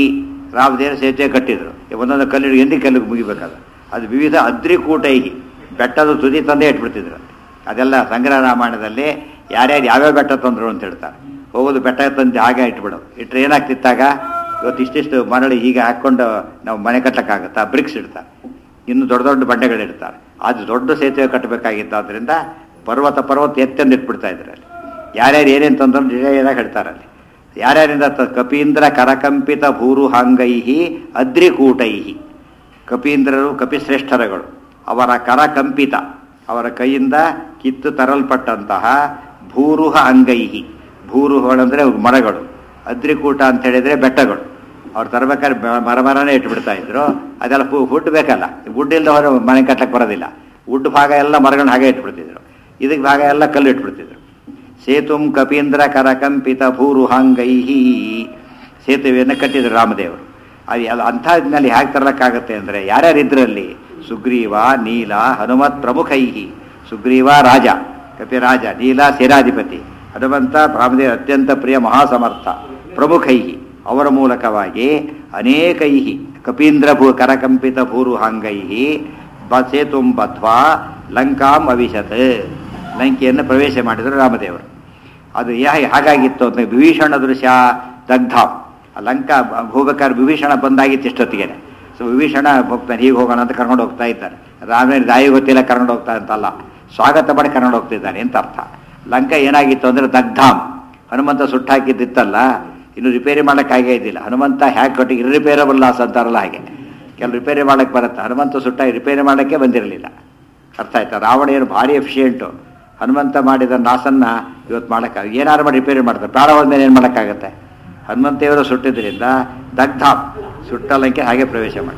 ರಾಮದೇವರ ಸೇತುವೆ ಕಟ್ಟಿದ್ರು ಒಂದೊಂದು ಕಲ್ಲು ಎಂದಿ ಕಲ್ಲಿಗೆ ಮುಗಿಬೇಕಾದ ಅದು ವಿವಿಧ ಅದ್ರಿಕೂಟೈ ಬೆಟ್ಟದ ತುದಿ ತಂದೆ ಇಟ್ಬಿಡ್ತಿದ್ರು ಅದೆಲ್ಲ ಸಂಗ್ರಹ ರಾಮಾಯಣದಲ್ಲಿ ಯಾರ್ಯಾರು ಯಾವ್ಯಾವ ಬೆಟ್ಟ ತಂದ್ರು ಅಂತ ಹೇಳ್ತಾರೆ ಹೋಗೋದು ಬೆಟ್ಟ ತಂದು ಹಾಗೆ ಇಟ್ಬಿಡೋದು ಇಟ್ರೆ ಏನಾಗ್ತಿತ್ತಾಗ ಇವತ್ತು ಇಷ್ಟಿಷ್ಟು ಮರಳಿ ಹೀಗೆ ಹಾಕ್ಕೊಂಡು ನಾವು ಮನೆ ಕಟ್ಟಕ್ಕಾಗತ್ತಾ ಬ್ರಿಕ್ಸ್ ಇಡ್ತಾರೆ ಇನ್ನು ದೊಡ್ಡ ದೊಡ್ಡ ಬಂಡೆಗಳು ಇಡ್ತಾರೆ ಅದು ದೊಡ್ಡ ಸೇತುವೆ ಕಟ್ಟಬೇಕಾಗಿತ್ತು ಆದ್ದರಿಂದ ಪರ್ವತ ಪರ್ವತ ಎತ್ತಂದು ಇಟ್ಬಿಡ್ತಾ ಇದ್ರು ಅಲ್ಲಿ ಯಾರ್ಯಾರು ಏನೇನು ತಂದ್ರು ಡಿಟೇಲಾಗಿ ಹೇಳ್ತಾರೆ ಅಲ್ಲಿ ಯಾರ್ಯಾರಿಂದ ತ- ಕಪೀಂದ್ರ ಕರಕಂಪಿತ ಭೂರುಹಾಂಗೈಹಿ ಅದ್ರಿಕೂಟೈಹಿ ಕಪೀಂದ್ರರು ಕಪಿಶ್ರೇಷ್ಠರಗಳು ಅವರ ಕರಕಂಪಿತ ಅವರ ಕೈಯಿಂದ ಕಿತ್ತು ತರಲ್ಪಟ್ಟಂತಹ ಭೂರುಹ ಅಂಗೈಹಿ ಭೂರುಹಗಳಂದ್ರೆ ಮರಗಳು ಅದ್ರಿಕೂಟ ಅಂತ ಹೇಳಿದ್ರೆ ಬೆಟ್ಟಗಳು ಅವ್ರು ತರಬೇಕಾದ್ರೆ ಬ- ಮರ ಮರನೇ ಇಟ್ಬಿಡ್ತಾ ಇದ್ರು ಅದೆಲ್ಲ ಫು ಫುಡ್ ಬೇಕಲ್ಲ ವುಡ್ ಇಲ್ಲದೆ ಹೊರ ಮನೆ ಕಟ್ಟಕ್ಕೆ ಬರೋದಿಲ್ಲ ವುಡ್ ಭಾಗ ಎಲ್ಲ ಮರಗಳನ್ನ ಹಾಗೆ ಇಟ್ಬಿಡ್ತಿದ್ರು ಇದಕ್ಕೆ ಭಾಗ ಎಲ್ಲ ಕಲ್ಲು ಇಟ್ಬಿಡ್ತಿದ್ರು ಸೇತುಂ ಕಪೀಂದ್ರ ಕರಕಂಪಿತ ಭೂರುಹಾಂಗೈಹಿ ಸೇತುವೆಯನ್ನು ಕಟ್ಟಿದ್ರು ರಾಮದೇವರು ಅದು ಅದು ಅಂಥದ್ನಲ್ಲಿ ಹೇಗೆ ತರಲಿಕ್ಕಾಗತ್ತೆ ಅಂದರೆ ಯಾರ್ಯಾರು ಇದ್ರಲ್ಲಿ ಸುಗ್ರೀವ ನೀಲ ಹನುಮತ್ ಪ್ರಮುಖೈಹಿ ಸುಗ್ರೀವ ರಾಜ ಕಪಿರಾಜ ನೀಲ ಸೇನಾಧಿಪತಿ ಹನುಮಂತ ರಾಮದೇವ ಅತ್ಯಂತ ಪ್ರಿಯ ಮಹಾಸಮರ್ಥ ಪ್ರಮುಖೈಹಿ ಅವರ ಮೂಲಕವಾಗಿ ಅನೇಕೈಹಿ ಕಪೀಂದ್ರ ಭೂ ಕರಕಂಪಿತ ಭೂರುಹಾಂಗೈಹಿ ಬ ಸೇತುಂ ಬದ್ಧ್ವಾ ಲಂಕಾಂ ಅವಿಶತ್ ಲಂಕೆಯನ್ನು ಪ್ರವೇಶ ಮಾಡಿದರು ರಾಮದೇವರು ಅದು ಯಾ ಹಾಗಾಗಿತ್ತು ಅಂತ ವಿಭೀಷಣ ದೃಶ್ಯ ದಗ್ಧಾಂ ಆ ಲಂಕಾ ಬ- ಹೋಗ್ಬೇಕಾದ್ರೆ ವಿಭೀಷಣ ಬಂದಾಗಿತ್ತು ಇಷ್ಟೊತ್ತಿಗೆ ಸೊ ವಿಭೀಷಣ ಹೋಗ್ತಾನೆ ಹೀಗೆ ಹೋಗೋಣ ಅಂತ ಕರ್ಕೊಂಡು ಹೋಗ್ತಾ ಇದ್ದಾರೆ ರಾಮನ ದಾಯಿ ಗೊತ್ತಿಲ್ಲ ಕರ್ಕೊಂಡು ಹೋಗ್ತಾ ಅಂತಲ್ಲ ಸ್ವಾಗತ ಮಾಡಿ ಕರ್ಕೊಂಡು ಹೋಗ್ತಿದ್ದಾನೆ ಅಂತ ಅರ್ಥ ಲಂಕಾ ಏನಾಗಿತ್ತು ಅಂದರೆ ದಗ್ಧಾಂ ಹನುಮಂತ ಸುಟ್ಟಾಕಿದ್ದಿತ್ತಲ್ಲ ಇನ್ನು ರಿಪೇರಿ ಮಾಡೋಕ್ಕಾಗೇ ಇದ್ದಿಲ್ಲ ಹನುಮಂತ ಹ್ಯಾಕ್ ಕೊಟ್ಟು ಇರ್ರಿಪೇರಬಲ್ ಲಾಸ್ ಅಂತಾರಲ್ಲ ಹಾಗೆ ಕೆಲವು ರಿಪೇರಿ ಮಾಡೋಕ್ಕೆ ಬರುತ್ತೆ ಹನುಮಂತ ಸುಟ್ಟಾಗಿ ರಿಪೇರಿ ಮಾಡೋಕ್ಕೆ ಬಂದಿರಲಿಲ್ಲ ಅರ್ಥ ಆಯ್ತಾ ರಾವಣ ಏನು ಭಾರಿ ಎಫಿಷಿಯೆಂಟು ಹನುಮಂತ ಮಾಡಿದ ನಾಸನ್ನ ಇವತ್ತು ಮಾಡೋಕ್ಕಾಗ ಏನಾರು ಮಾಡಿ ರಿಪೇರಿ ಮಾಡ್ತಾರೆ ಪ್ರಾಣ ಹೋದ್ಮೇಲೆ ಏನು ಮಾಡೋಕ್ಕಾಗತ್ತೆ ಹನುಮಂತೇವರು ಸುಟ್ಟಿದ್ರಿಂದ ದಗ್ಧ ಸುಟ್ಟಲಂಕೆ ಹಾಗೆ ಪ್ರವೇಶ ಮಾಡಿ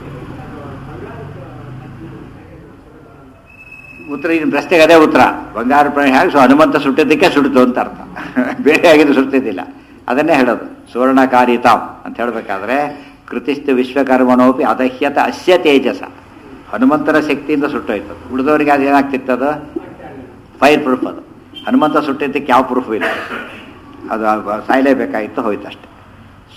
ಉತ್ತರ ಇನ್ನು ಪ್ರಶ್ನೆಗೆ ಅದೇ ಉತ್ತರ ಬಂಗಾರ ಪ್ರಾಣಿ ಹೇಗೆ ಸೊ ಹನುಮಂತ ಸುಟ್ಟಿದ್ದಕ್ಕೆ ಸುಡ್ತು ಅಂತ ಅರ್ಥ ಬೇರೆ ಆಗಿದ್ದು ಸುಡ್ತಿದ್ದಿಲ್ಲ ಅದನ್ನೇ ಹೇಳೋದು ಸುವರ್ಣಕಾರಿತಾಂ ಅಂತ ಹೇಳಬೇಕಾದ್ರೆ ಕೃತಿಸ್ತು ವಿಶ್ವಕರ್ಮಣೋಪಿ ಅದಹ್ಯತ ಅಸ್ಯ ತೇಜಸ ಹನುಮಂತನ ಶಕ್ತಿಯಿಂದ ಸುಟ್ಟೋಯ್ತು ಉಳಿದವರಿಗೆ ಅದು ಏನಾಗ್ತಿತ್ತದು ಫೈರ್ ಪ್ರೂಫ್ ಅದು ಹನುಮಂತ ಸುಟ್ಟಿದ್ದಕ್ಕೆ ಯಾವ ಪ್ರೂಫ್ ಇಲ್ಲ ಅದು ಸಾಯಲೇಬೇಕಾಗಿತ್ತು ಹೋಯ್ತು ಅಷ್ಟೆ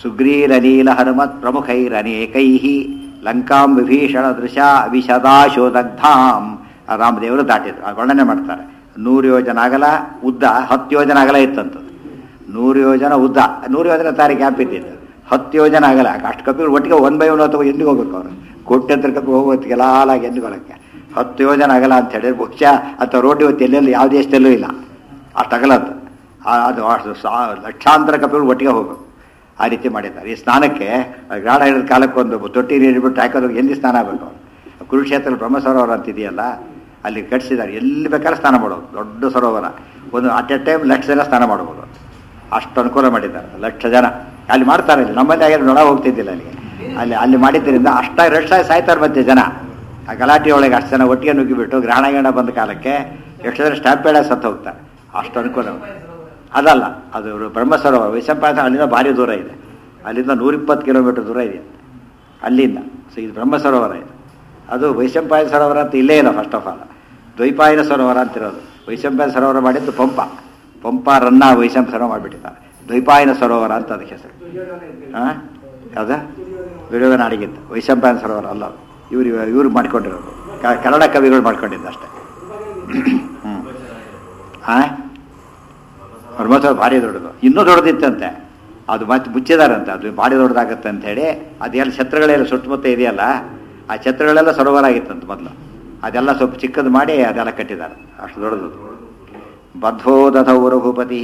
ಸುಗ್ರೀರಲೀಲ ಹನುಮತ್ ಪ್ರಮುಖೈರನೇಕೈ ಲಂಕಾಂ ವಿಭೀಷಣ ದೃಶ ವಿಶದಾಶೋದಗ್ಧಾಂ ಆ ರಾಮದೇವರು ದಾಟಿದ್ರು ಆ ವರ್ಣನೆ ಮಾಡ್ತಾರೆ ನೂರು ಯೋಜನ ಅಗಲ ಉದ್ದ ಹತ್ತು ಯೋಜನ ಅಗಲ ಇತ್ತಂತದ್ದು ನೂರು ಯೋಜನ ಉದ್ದ ನೂರು ಯೋಜನ ತಾರೀಕು ಗ್ಯಾಪ್ ಇದ್ದಿತ್ತು ಹತ್ತು ಯೋಜನ ಆಗಲ್ಲ ಅಷ್ಟು ಕಪಿಗಳು ಒಟ್ಟಿಗೆ ಒನ್ ಬೈ ಒನ್ ಅಥವಾ ಎಂದಿಗೆ ಹೋಗ್ಬೇಕು ಅವರು ಕೋಟ್ಯಂತರ ಕಪಿ ಹೋಗೋತ್ತಿಗೆ ಲಾಲಾಗಿ ಎಂದುಕೊಳ್ಳೋಕ್ಕೆ ಹತ್ತು ಯೋಜನ ಆಗಲ್ಲ ಅಂತ ಹೇಳಿದ್ರೆ ಬಹುಶಃ ಅಥವಾ ರೋಡ್ ಇವತ್ತು ಎಲ್ಲೆಲ್ಲೂ ಯಾವ ದೇಶದಲ್ಲೂ ಇಲ್ಲ ಅಷ್ಟು ಅಗಲದ್ದು ಆ- ಅದು ಅಷ್ಟು ಸಾ- ಲಕ್ಷಾಂತರ ಕಪಿಗಳು ಒಟ್ಟಿಗೆ ಹೋಗಬೇಕು ಆ ರೀತಿ ಮಾಡಿದ್ದಾರೆ ಈ ಸ್ನಾನಕ್ಕೆ ಗಾಢ ಹಿಡಿದ ಕಾಲಕ್ಕೆ ಒಂದು ತೊಟ್ಟಿ ನೀರು ಬಿಟ್ಟು ಹಾಕೋದು ಎಲ್ಲಿ ಸ್ನಾನ ಆಗಬೇಕು ಅವರು ಕುರುಕ್ಷೇತ್ರ ಬ್ರಹ್ಮ ಸರೋವರ ಅಂತ ಇದೆಯಲ್ಲ ಅಲ್ಲಿ ಕಟ್ಟಿಸಿದ್ದಾರೆ ಎಲ್ಲಿ ಬೇಕಾದ್ರೆ ಸ್ನಾನ ಮಾಡೋದು ದೊಡ್ಡ ಸರೋವರ ಒಂದು ಅಟ್ ಎ ಟೈಮ್ ಲಕ್ಷ ಜನ ಸ್ನಾನ ಮಾಡ್ಬೋದು ಅಷ್ಟು ಅನುಕೂಲ ಮಾಡಿದ್ದಾರೆ ಲಕ್ಷ ಜನ ಅಲ್ಲಿ ಮಾಡ್ತಾರೆ ಇಲ್ಲಿ ನಮ್ಮಲ್ಲಿ ಆಗಿರೋ ನೊಣ ಹೋಗ್ತಿದ್ದಿಲ್ಲ ಅಲ್ಲಿಗೆ ಅಲ್ಲಿ ಅಲ್ಲಿ ಮಾಡಿದ್ದರಿಂದ ಅಷ್ಟಾಗಿ ರಶ್ ಆಗಿ ಸಾಯ್ತಾರೆ ಮತ್ತೆ ಜನ ಆ ಗಲಾಟೆ ಒಳಗೆ ಅಷ್ಟು ಜನ ಒಟ್ಟಿಗೆ ನುಗ್ಗಿಬಿಟ್ಟು ಗ್ರಹಣ ಗಿರಣ ಬಂದ ಕಾಲಕ್ಕೆ ಎಷ್ಟು ಜನ ಸ್ಟ್ಯಾಂಪೇಡ ಸತ್ತು ಹೋಗ್ತಾರೆ ಅಷ್ಟು ಅನುಕೂಲ ಅದಲ್ಲ ಅದು ಬ್ರಹ್ಮ ಸರೋವರ ವೈಶಂಪಾಯನ ಅಲ್ಲಿಂದ ಭಾರಿ ದೂರ ಇದೆ ಅಲ್ಲಿಂದ ನೂರಿಪ್ಪತ್ತು ಕಿಲೋಮೀಟರ್ ದೂರ ಇದೆ ಅಲ್ಲಿಂದ ಸೊ ಇದು ಬ್ರಹ್ಮ ಸರೋವರ ಇದು ಅದು ವೈಶಂಪಾಯನ ಸರೋವರ ಅಂತ ಇಲ್ಲೇ ಇಲ್ಲ ಫಸ್ಟ್ ಆಫ್ ಆಲ್ ದ್ವೈಪಾಯನ ಸರೋವರ ಅಂತಿರೋದು ವೈಶಂಪಾಯನ ಸರೋವರ ಮಾಡಿದ್ದು ಪಂಪ ಪಂಪ ರನ್ನ ವೈಶಂಪ ಸರೋವರ ಮಾಡಿಬಿಟ್ಟಿದ್ದಾರೆ ದ್ವೈಪಾಯನ ಸರೋವರ ಅಂತ ಅದಕ್ಕೆ ಹೆಸರು ಹಾಂ ಯಾವ್ದು ದುರ್ಯೋಧನ ಅಡಿಗಿತ್ತು ವೈಶಂಪಾಯನ ಸರೋವರ ಅಲ್ಲ ಅದು. ಇವ್ರು ಇವ್ರು ಮಾಡ್ಕೊಂಡಿರೋದು ಕ- ಕನ್ನಡ ಕವಿಗಳು ಮಾಡ್ಕೊಂಡಿದ್ದು ಅಷ್ಟೇ ಹ್ಞೂ ಹಾಂ ಬ್ರಹ್ಮೋತ್ಸವ ಭಾರಿ ದೊಡ್ಡದು ಇನ್ನೂ ದೊಡ್ಡದಿತ್ತಂತೆ ಅದು ಮತ್ತೆ ಮುಚ್ಚಿದಾರಂತೆ ಅದು ಭಾರಿ ದೊಡ್ಡದಾಗತ್ತೆ ಅಂತ ಹೇಳಿ ಅದೆಲ್ಲ ಛತ್ರಗಳೆಲ್ಲ ಸುತ್ತಮುತ್ತ ಇದೆಯಲ್ಲ ಆ ಛತ್ರಗಳೆಲ್ಲ ಸರೋವರ ಆಗಿತ್ತಂತೆ ಮೊದಲು ಅದೆಲ್ಲ ಸ್ವಲ್ಪ ಚಿಕ್ಕದು ಮಾಡಿ ಅದೆಲ್ಲ ಕಟ್ಟಿದ್ದಾರೆ ಅಷ್ಟು ದೊಡ್ಡದು ಬದ್ಧೋದಥ ರಘುಪತಿ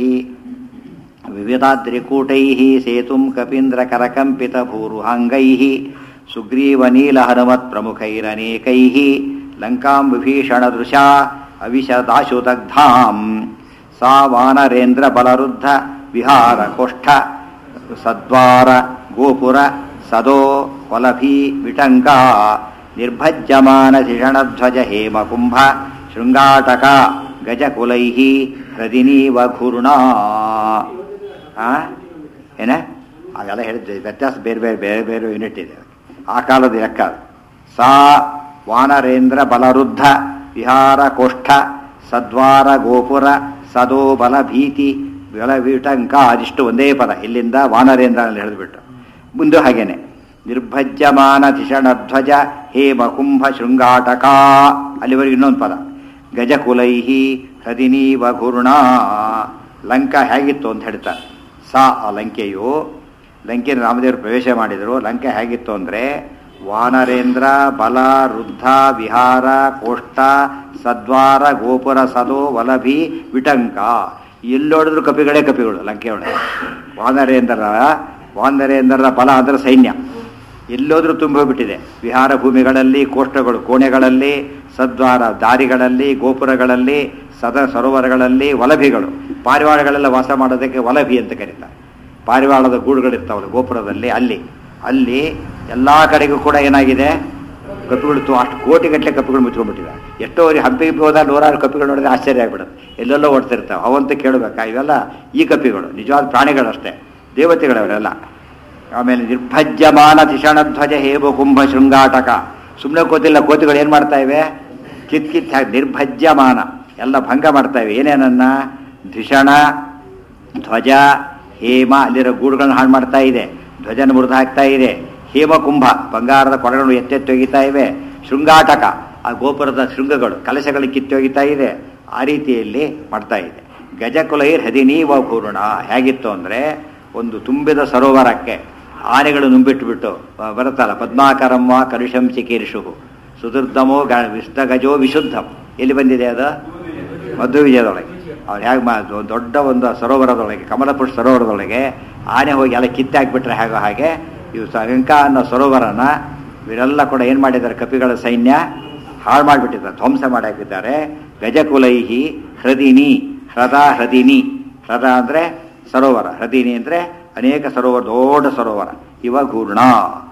ವಿವಿಧಾದ್ರಿಕೂಟೈ ಸೇತುಂ ಕಪೀಂದ್ರ ಕರಕಂಪಿತ ಭೂರುಹಾಂಗೈ ಸುಗ್ರೀವ ನೀಲ ಹನುಮತ್ ಪ್ರಮುಖೈರನೇಕೈ ಲಂಕಾಂ ವಿಭೀಷಣ ದೃಶಾ ಅವಿಶದಾಶುದಗ್ಧಾಂ ಸಾ ವಾನರೇಂದ್ರ ಬಲರುದ್ಧ ವಿಹಾರ ಕೋಷ್ಠ ಸದ್ವಾರ ಗೋಪುರ ಸದೋ ವಲಭಿ ವಿಟಂಕ ನಿರ್ಭಜ್ಯಮಾನ ಧಿಷಣಧ್ವಜ ಹೇಮಕುಂಭ ಶೃಂಗಾಟಕ ಗಜಕುಲೈ ಹೃದಿನೀವ ಘೂರ್ಣಾ ಆ? ಏನ ಅವೆಲ್ಲ ಹೇಳಿದ್ದೆ ವ್ಯತ್ಯಾಸ ಬೇರೆ ಬೇರೆ ಬೇರೆ ಬೇರೆ ಯೂನಿಟ್ ಇದೆ ಆ ಕಾಲದ ಲೆಕ್ಕ ಅದು. ಸಾ ವಾನರೇಂದ್ರ ಬಲರುದ್ಧ ವಿಹಾರ ಕೋಷ್ಠ ಸದ್ವಾರ ಗೋಪುರ ಸದೋ ಬಲ ಭೀತಿ ಬಲವೀಟಂಕ ಅದಿಷ್ಟು ಒಂದೇ ಪದ ಇಲ್ಲಿಂದ ವಾನರೇಂದ್ರ ಅಲ್ಲಿ ಹೇಳಿದ್ಬಿಟ್ಟು ಮುಂದೆ ಹಾಗೇನೆ ನಿರ್ಭಜ್ಯಮಾನ ಧಿಷಣಧ್ವಜ ಹೇಮ ಕುಂಭ ಶೃಂಗಾಟಕ ಅಲ್ಲಿವರೆಗೆ ಇನ್ನೊಂದು ಪದ ಗಜಕುಲೈಹಿ ಹದಿನೀವ ಘೂರ್ಣಾ ಲಂಕಾ ಹೇಗಿತ್ತು ಅಂತ ಹೇಳ್ತಾರೆ ಸಾ ಆ ಲಂಕೆಯು ಲಂಕೆ ರಾಮದೇವರು ಪ್ರವೇಶ ಮಾಡಿದರು ಲಂಕೆ ಹೇಗಿತ್ತು ಅಂದರೆ ವಾನರೇಂದ್ರ ಬಲ ವೃದ್ಧ ವಿಹಾರ ಕೋಷ್ಠ ಸದ್ವಾರ ಗೋಪುರ ಸದೋ ವಲಭಿ ವಿಟಂಕ ಎಲ್ಲೋಡಿದ್ರು ಕಪಿಗಳೇ ಕಪಿಗಳು ಲಂಕೆ ಒಳಗೆ ವಾನರೇಂದ್ರ ವಾನರೇಂದ್ರರ ಬಲ ಅಂದರೆ ಸೈನ್ಯ ಎಲ್ಲೋದ್ರೂ ತುಂಬಿಬಿಟ್ಟಿದೆ ವಿಹಾರ ಭೂಮಿಗಳಲ್ಲಿ ಕೋಷ್ಟಗಳು ಕೋಣೆಗಳಲ್ಲಿ ಸದ್ವಾರ ದಾರಿಗಳಲ್ಲಿ ಗೋಪುರಗಳಲ್ಲಿ ಸದ ಸರೋವರಗಳಲ್ಲಿ ವಲಭಿಗಳು ಪಾರಿವಾಳಗಳೆಲ್ಲ ವಾಸ ಮಾಡೋದಕ್ಕೆ ವಲಭಿ ಅಂತ ಕರೀತಾರೆ ಪಾರಿವಾಳದ ಗೂಡುಗಳಿರ್ತಾವಲ್ಲ ಗೋಪುರದಲ್ಲಿ ಅಲ್ಲಿ ಅಲ್ಲಿ ಎಲ್ಲ ಕಡೆಗೂ ಕೂಡ ಏನಾಗಿದೆ ಕಪಿಗಳು ತು- ಅಷ್ಟು ಕೋಟಿಗಟ್ಟಲೆ ಕಪಿಗಳು ಮುಚ್ಕೊಂಡ್ಬಿಟ್ಟಿದೆ ಎಷ್ಟೋ ಅವ್ರಿಗೆ ಹಂಪಿ ಗಿಂಪಿ ಹೋದಾಗ ನೂರಾರು ಕಪಿಗಳು ನೋಡಿದ್ರೆ ಆಶ್ಚರ್ಯ ಆಗ್ಬಿಡುತ್ತೆ ಎಲ್ಲೆಲ್ಲೋ ಓಡ್ತಿರ್ತಾವೆ ಅವಂತ ಕೇಳಬೇಕಾ ಇವೆಲ್ಲ ಈ ಕಪಿಗಳು ನಿಜವಾದ ಪ್ರಾಣಿಗಳಷ್ಟೇ ದೇವತೆಗಳವರೆಲ್ಲ ಆಮೇಲೆ ನಿರ್ಭಜ್ಯಮಾನ ತಿಷಣಧ್ವಜ ಹೇಬು ಕುಂಭ ಶೃಂಗಾಟಕ ಸುಮ್ಮನೆ ಕೋತಿಲ್ಲ ಕೋತಿಗಳು ಏನು ಮಾಡ್ತಾ ಇವೆ ಕಿತ್ ಕಿತ್ ಹಾಕಿ ನಿರ್ಭಜ್ಯಮಾನ ಎಲ್ಲ ಭಂಗ ಮಾಡ್ತಾ ಇವೆ ಏನೇನನ್ನ ಧಿಷಣ ಧ್ವಜ ಹೇಮ ಅಲ್ಲಿರೋ ಗೂಡುಗಳನ್ನ ಹಾಳು ಮಾಡ್ತಾ ಇದೆ ಧ್ವಜನ ಮುರಿದು ಹಾಕ್ತಾ ಇದೆ ಹೇಮ ಕುಂಭ ಬಂಗಾರದ ಕೊಡಗಳು ಎತ್ತೆತ್ತಿ ಒಗಿತಾ ಇವೆ ಶೃಂಗಾಟಕ ಆ ಗೋಪುರದ ಶೃಂಗಗಳು ಕಲಶಗಳು ಕಿತ್ತೊಗಿತಾ ಇದೆ ಆ ರೀತಿಯಲ್ಲಿ ಮಾಡ್ತಾ ಇದೆ ಗಜಕುಲೈರ್ ಹದಿನೀವ ಪೂರ್ಣ ಹೇಗಿತ್ತು ಅಂದರೆ ಒಂದು ತುಂಬಿದ ಸರೋವರಕ್ಕೆ ಆನೆಗಳು ನುಂಬಿಟ್ಬಿಟ್ಟು ಬ- ಬರುತ್ತಲ್ಲ ಪದ್ಮಾಕರಮ್ಮ ಕಲುಷಂ ಚಿಕೀರ್ಷು ಸುದುರ್ದಮೋ ಗ ವಿಷ್ಣ ಗಜೋ ವಿಶುದ್ಧಂ ಎಲ್ಲಿ ಬಂದಿದೆ ಅದು ಮಧ್ವ ವಿಜಯದೊಳಗೆ ಅವ್ರು ಹೇಗೆ ಮಾ ದೊ- ದೊಡ್ಡ ಒಂದು ಸರೋವರದೊಳಗೆ ಕಮಲಪುರ ಸರೋವರದೊಳಗೆ ಆನೆ ಹೋಗಿ ಎಲ್ಲ ಕಿತ್ತಾಕ್ಬಿಟ್ರೆ ಹೇಗೋ ಹಾಗೆ ಇವು ಸಂಕ ಅನ್ನೋ ಸರೋವರನ ಇವರೆಲ್ಲ ಕೂಡ ಏನು ಮಾಡಿದ್ದಾರೆ ಕಪಿಗಳ ಸೈನ್ಯ ಹಾಳು ಮಾಡಿಬಿಟ್ಟಿದ್ದಾರೆ ಧ್ವಂಸ ಮಾಡಿ ಹಾಕಿದ್ದಾರೆ ಗಜಕುಲೈಹಿ ಹೃದಿನಿ ಹೃದ ಹೃದಿನಿ ಹೃದ ಅಂದರೆ ಸರೋವರ ಹೃದಿನಿ ಅಂದರೆ ಅನೇಕ ಸರೋವರ ದೊಡ್ಡ ಸರೋವರ ಇವ ಗೂರ್ಣ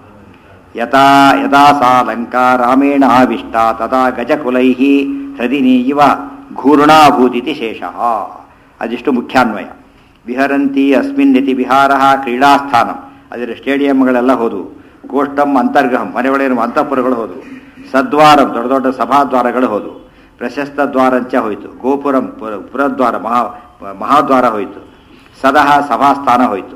ಯಥಾ ಯದಾ ಸಾ ಲಂಕಾ ರಾಮೇಣ ಆವಿಷ್ಟ ತದಾ ಗಜಕುಲೈ ಹೃದಿನಿ ಇವ ಘೂರ್ಣಾಭೂತಿತಿ ಶೇಷಃ ಅದಿಷ್ಟು ಮುಖ್ಯಾನ್ವಯ ವಿಹರಂತಿ ಅಸ್ಮಿನ್ ಇತಿ ವಿಹಾರ ಕ್ರೀಡಾಸ್ಥಾನಂ ಅದರ ಸ್ಟೇಡಿಯಂಗಳೆಲ್ಲ ಹೋದವು ಕೋಷ್ಟಂ ಅಂತರ್ಗಹಂ ಮನೆಯೊಳಗಿರುವ ಅಂತಃಪುರಗಳು ಹೋದವು ಸದ್ವಾರ ದೊಡ್ಡ ದೊಡ್ಡ ಸಭಾದ್ವಾರಗಳು ಹೋದವು ಪ್ರಶಸ್ತ ದ್ವಾರಂಚ ಹೋಯಿತು ಗೋಪುರಂ ಪುರ- ಪುರದ್ವಾರ ಮಹಾ ಮಹಾದ್ವಾರ ಹೋಯಿತು ಸದಹ ಸಭಾಸ್ಥಾನ ಹೋಯಿತು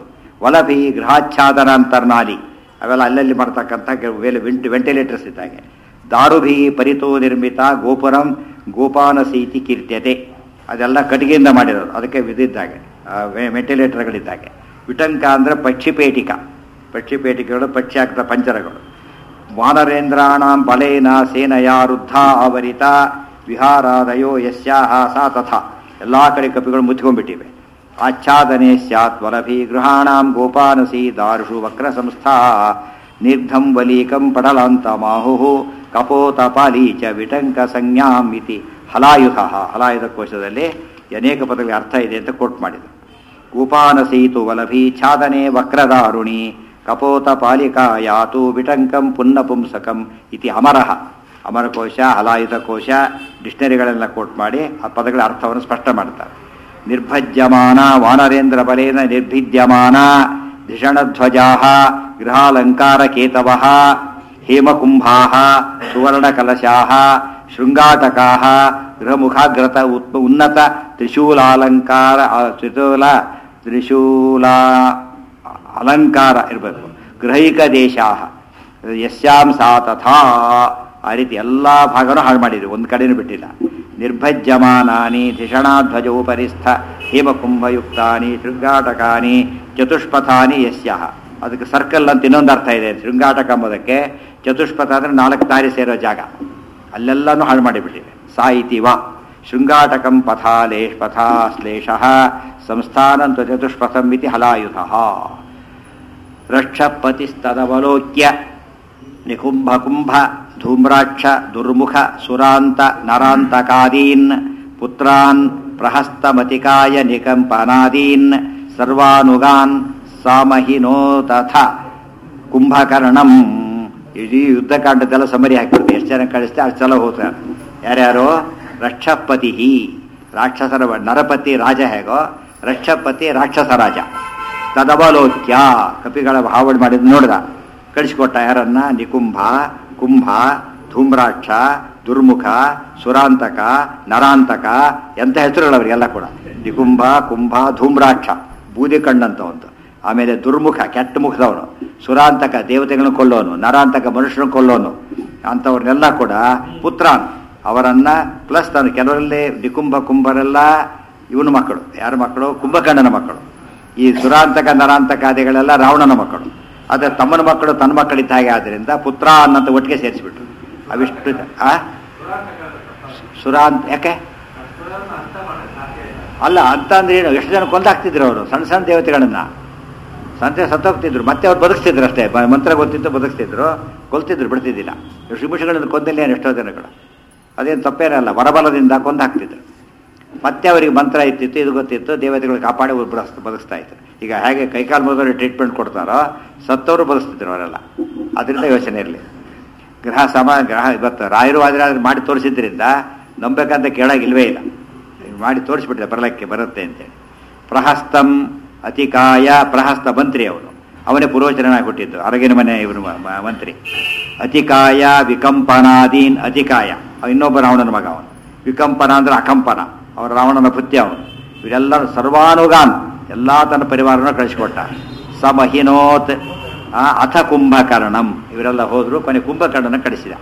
ವಲಭಿ ಗೃಹಾಚ್ಛಾದನ ಅಂತರ್ನಾಲಿ ಅವೆಲ್ಲ ಅಲ್ಲಲ್ಲಿ ಮಾಡ್ತಕ್ಕಂಥ ಕೆಲವು ವೆಲ್ ವೆಂಟ್ ವೆಂಟಿಲೇಟರ್ಸ್ ಇದ್ದಾಗೆ ದಾರುಭಿ ಪರಿತೋ ನಿರ್ಮಿತ ಗೋಪುರಂ ಗೋಪಾನಸೀತಿ ಕೀರ್ತ್ಯತೆ ಅದೆಲ್ಲ ಕಟ್ಟಿಗೆಯಿಂದ ಮಾಡಿರೋದು ಅದಕ್ಕೆ ವಿಧಿದ್ದಾಗೆ ವೆಂಟಿಲೇಟರ್ಗಳಿದ್ದಾಗೆ ವಿಟಂಕ ಅಂದರೆ ಪಕ್ಷಿಪೇಟಿಕ ಪಕ್ಷಿಪೇಟಿಕೆಗಳು ಪಕ್ಷಿ ಹಾಕಿದ ಪಂಜರಗಳು ವಾನರೇಂದ್ರಾಣಾಂ ಬಲೇನ ಸೇನಯ ವೃದ್ಧ ಆವರಿತ ವಿಹಾರಾದಯೋ ಯಸ್ಯಾಹ ಸಾ ತಥಾ ಎಲ್ಲ ಕಡೆ ಕಪಿಗಳು ಮುಚ್ಕೊಂಡ್ಬಿಟ್ಟಿವೆ ಆಚ್ಛಾದನೆ ಸ್ಯಾತ್ ವಲಭಿ ಗೃಹಾಣಾಂ ಗೋಪಾನಸಿ ದಾರುಷು ವಕ್ರ ಸಂಸ್ಥಾ ನಿರ್ಧಂ ವಲೀಕಂ ಪಡಲಾಂತ ಮಾಹು ಕಪೋತ ಪಾಲಿ ಚ ವಿಟಂಕ ಸಂಜ್ಞಾಂ ಇತಿ ಹಲಾಯುಧ ಹಲಾಯುಧ ಕೋಶದಲ್ಲಿ ಅನೇಕ ಪದಗಳಿಗೆ ಅರ್ಥ ಇದೆ ಅಂತ ಕೋಟ್ ಮಾಡಿದರು ಗೋಪಾನಸೀತು ವಲಭಿ ಛಾದನೆ ವಕ್ರದಾರುಣಿ ಕಪೋತ ಪಾಲಿಕಾ ಯಾತು ವಿಟಂಕಂ ಪುನ್ನ ಪುಂಸಕಂ ಇತಿ ಅಮರಃ ಅಮರಕೋಶ ಹಲಾಯುಧ ಕೋಶ ಡಿಕ್ಷನರಿಗಳೆಲ್ಲ ಕೋಟ್ ಮಾಡಿ ಆ ಪದಗಳ ಅರ್ಥವನ್ನು ಸ್ಪಷ್ಟ ಮಾಡ್ತಾರೆ ನಿರ್ಭಜ್ಯಮಾನ ವಾನರೇಂದ್ರ ಬಲೇನ ನಿರ್ಭಿದ್ಯಮಾನ ಧಿಷಣಧ್ವಜಾ ಗೃಹಾಲಂಕಾರ ಕೇತವ ಹೇಮಕುಂಭಾ ಸುವರ್ಣಕಲಶಾ ಶೃಂಗಾಟಕಾ ಗೃಹಮುಖಾಗ್ರತ ಉತ್ ಉನ್ನತ ತ್ರಿಶೂಲಾಲಂಕಾರ ಆ, ತ್ರಿಶೂಲ ತ್ರಿಶೂಲ ಅಲಂಕಾರ ಇರಬೇಕು ಗೃಹೈಕ ದೇಶಾ ಯಸ್ಯಾಂ ಸಾ ತಥಾ ಆ ರೀತಿ ಎಲ್ಲ ಭಾಗನೂ ಹಾಳು ಮಾಡಿದ್ರು ಒಂದು ಕಡೆನೂ ಬಿಟ್ಟಿಲ್ಲ ನಿರ್ಭಜ್ಯಮಾನಾನಿ ಧಿಷಣಾಧ್ವಜೋಪರಿಸ್ಥ ಹೇಮಕುಂಭಯುಕ್ತಾನಿ ಶೃಂಗಾಟಕಾನಿ ಚತುಷ್ಪಥಾನಿ ಯಸ್ಯ ಅದಕ್ಕೆ ಸರ್ಕಲ್ ಅಂತ ಇನ್ನೊಂದು ಅರ್ಥ ಇದೆ ಶೃಂಗಾಟಕ ಎಂಬುದಕ್ಕೆ ಚತುಷ್ಪಥ ಅಂದರೆ ನಾಲ್ಕು ದಾರಿ ಸೇರೋ ಜಾಗ ಅಲ್ಲೆಲ್ಲನೂ ಹಾಳು ಮಾಡಿಬಿಟ್ಟಿದೆ ಸಾ ಇತಿ ವಾ ಶೃಂಗಾಟಕಂ ಪಥಾಲೇಶ್ ಪಥಾಶ್ಲೇಷ ಸಂಸ್ಥಾನಂತು ಚತುಷ್ಪಥಂ ಇತಿ ಹಲಾಯುಧ ರಕ್ಷಪತಿಸ್ತದವಲೋಕ್ಯ ನಿಕುಂಭಕುಂಭ ಧೂಮ್ರಾಕ್ಷ ದುರ್ಮುಖ ಸುರಾಂತ ನರಾಂತಕಾದೀನ್ ಪುತ್ರಾನ್ ಪ್ರಹಸ್ತಮತಿಕಾಯ ನಿಕಂಪನಾದೀನ್ ಸರ್ವಾನುಗಾನ್ ಸಾಮಹಿನೋ ತಥ ಕುಂಭಕರ್ಣಂ ಇಡೀ ಯುದ್ಧಕಾಂಡದೆಲ್ಲ ಸಮರಿ ಹಾಕಿಬಿಡ್ತು ಎಷ್ಟು ಜನ ಕಳಿಸ್ತೆ ಅಷ್ಟು ಸಲ ಹೋಗ್ತಾರೆ ಯಾರ್ಯಾರು ರಕ್ಷಪತಿ ರಾಕ್ಷಸರ ನರಪತಿ ರಾಜ ಹೇಗೋ ರಕ್ಷಪತಿ ರಾಕ್ಷಸ ರಾಜ ತದವಲೋಕ್ಯ ಕಪಿಗಳ ಹಾವಳಿ ಮಾಡಿದ್ ನೋಡ್ದ ಕಳಿಸ್ಕೊಟ್ಟ ಯಾರನ್ನ ನಿಕುಂಭ ಕುಂಭ ಧೂಮ್ರಾಕ್ಷ ದುರ್ಮುಖ ಸುರಾಂತಕ ನರಾಂತಕ ಎಂಥ ಹೆಸರುಗಳು ಅವರಿಗೆಲ್ಲ ಕೂಡ ನಿಕುಂಭ ಕುಂಭ ಧೂಮ್ರಾಕ್ಷ ಬೂದಿ ಕಣ್ಣಂತ ಒಂದು ಆಮೇಲೆ ದುರ್ಮುಖ ಕೆಟ್ಟ ಮುಖದವನು ಸುರಾಂತಕ ದೇವತೆಗಳನ್ನು ಕೊಲ್ಲೋನು ನರಾಂತಕ ಮನುಷ್ಯನ ಕೊಲ್ಲೋನು ಅಂಥವ್ರನ್ನೆಲ್ಲ ಕೂಡ ಪುತ್ರಾನ್ ಅವರನ್ನ ಪ್ಲಸ್ ತಾನು ಕೆಲವರಲ್ಲಿ ನಿಕುಂಭ ಕುಂಭರೆಲ್ಲ ಇವನ ಮಕ್ಕಳು ಯಾರ ಮಕ್ಕಳು ಕುಂಭಕರ್ಣನ ಮಕ್ಕಳು ಈ ಸುರಾಂತಕ ನರಾಂತಕಾದಿಗಳೆಲ್ಲ ರಾವಣನ ಮಕ್ಕಳು ಆದರೆ ತಮ್ಮನ ಮಕ್ಕಳು ತನ್ನ ಮಕ್ಕಳಿದ್ದ ಹಾಗೆ ಆದ್ದರಿಂದ ಪುತ್ರ ಅನ್ನಂತ ಒಟ್ಟಿಗೆ ಸೇರಿಸ್ಬಿಟ್ರು ಅವಿಷ್ಟು ಆ ಸುರಾಂತ್ ಯಾಕೆ ಅಲ್ಲ ಅಂತ ಅಂದ್ರೆ ಏನು ಎಷ್ಟು ಜನ ಕೊಂದಾಕ್ತಿದ್ರು ಅವರು ಸಣ್ಣ ಸಣ್ಣ ದೇವತೆಗಳನ್ನ ಸಂತೆ ಸತ್ತೋಗ್ತಿದ್ರು ಮತ್ತೆ ಅವ್ರು ಬದುಕ್ತಿದ್ರು ಅಷ್ಟೇ ಬ- ಮಂತ್ರ ಗೊತ್ತಿತ್ತು ಬದುಕ್ತಿದ್ರು ಕೊಲ್ತಿದ್ರು ಬಿಡ್ತಿದ್ದಿಲ್ಲ ಋಷಿಮುಷಿಗಳನ್ನು ಕೊಂದಿಲ್ಲ ಎಷ್ಟೋ ಜನಗಳು ಅದೇನು ತಪ್ಪೇನಲ್ಲ ವರಬಲದಿಂದ ಕೊಂದು ಹಾಕ್ತಿದ್ರು ಮತ್ತೆ ಅವರಿಗೆ ಮಂತ್ರ ಇತ್ತಿತ್ತು ಇದು ಗೊತ್ತಿತ್ತು ದೇವತೆಗಳು ಕಾಪಾಡಿ ಅವ್ರು ಬದುಕ್ ಬದುಕ್ತಾ ಇದ್ರು ಈಗ ಹೇಗೆ ಕೈಕಾಲು ಮುರಿದವರು ಟ್ರೀಟ್ಮೆಂಟ್ ಕೊಡ್ತಾರೋ ಸತ್ತವರು ಬದುಕ್ತಿದ್ರು ಅವರೆಲ್ಲ ಅದರಿಂದ ಯೋಚನೆ ಇರಲಿ ಗ್ರಹ ಸಮ ಗ್ರಹ ಇವತ್ತು ರಾಯರು ಆದರೆ ಅದನ್ನ ಮಾಡಿ ತೋರಿಸಿದ್ರಿಂದ ನಂಬೇಕಂತ ಕೇಳಾಗಿಲ್ವೇ ಇಲ್ಲ ಈಗ ಮಾಡಿ ತೋರಿಸ್ಬಿಟ್ರೆ ಬರಲಕ್ಕೆ ಬರುತ್ತೆ ಅಂತೇಳಿ ಪ್ರಹಸ್ತಂ ಅತಿಕಾಯ ಪ್ರಹಸ್ತ ಮಂತ್ರಿ ಅವನು ಅವನೇ ಪೂರ್ವಚನಾಗಿ ಹುಟ್ಟಿದ್ದು ಅರಗಿನ ಮನೆ ಇವನು ಮ- ಮ- ಮಂತ್ರಿ ಅತಿಕಾಯ ವಿಕಂಪನಾದೀನ್ ಅತಿಕಾಯ ಅವ ಇನ್ನೊಬ್ಬ ರಾವಣನ ಮಗ ಅವನು ವಿಕಂಪನ ಅಂದ್ರೆ ಅಕಂಪನ ಅವನ ರಾವಣನ ಪುತ್ಯ ಅವನು ಇವರೆಲ್ಲರೂ ಸರ್ವಾನುಗಾನ್ ಎಲ್ಲ ತನ್ನ ಪರಿವಾರನ ಕಳಿಸಿಕೊಟ್ಟ ಸಮಹಿನೋತ್ ಆ, ಅಥ ಕುಂಭಕರ್ಣಂ ಇವರೆಲ್ಲ ಹೋದ್ರು ಕೊನೆ ಕುಂಭಕರ್ಣನ ಕಳಿಸಿದ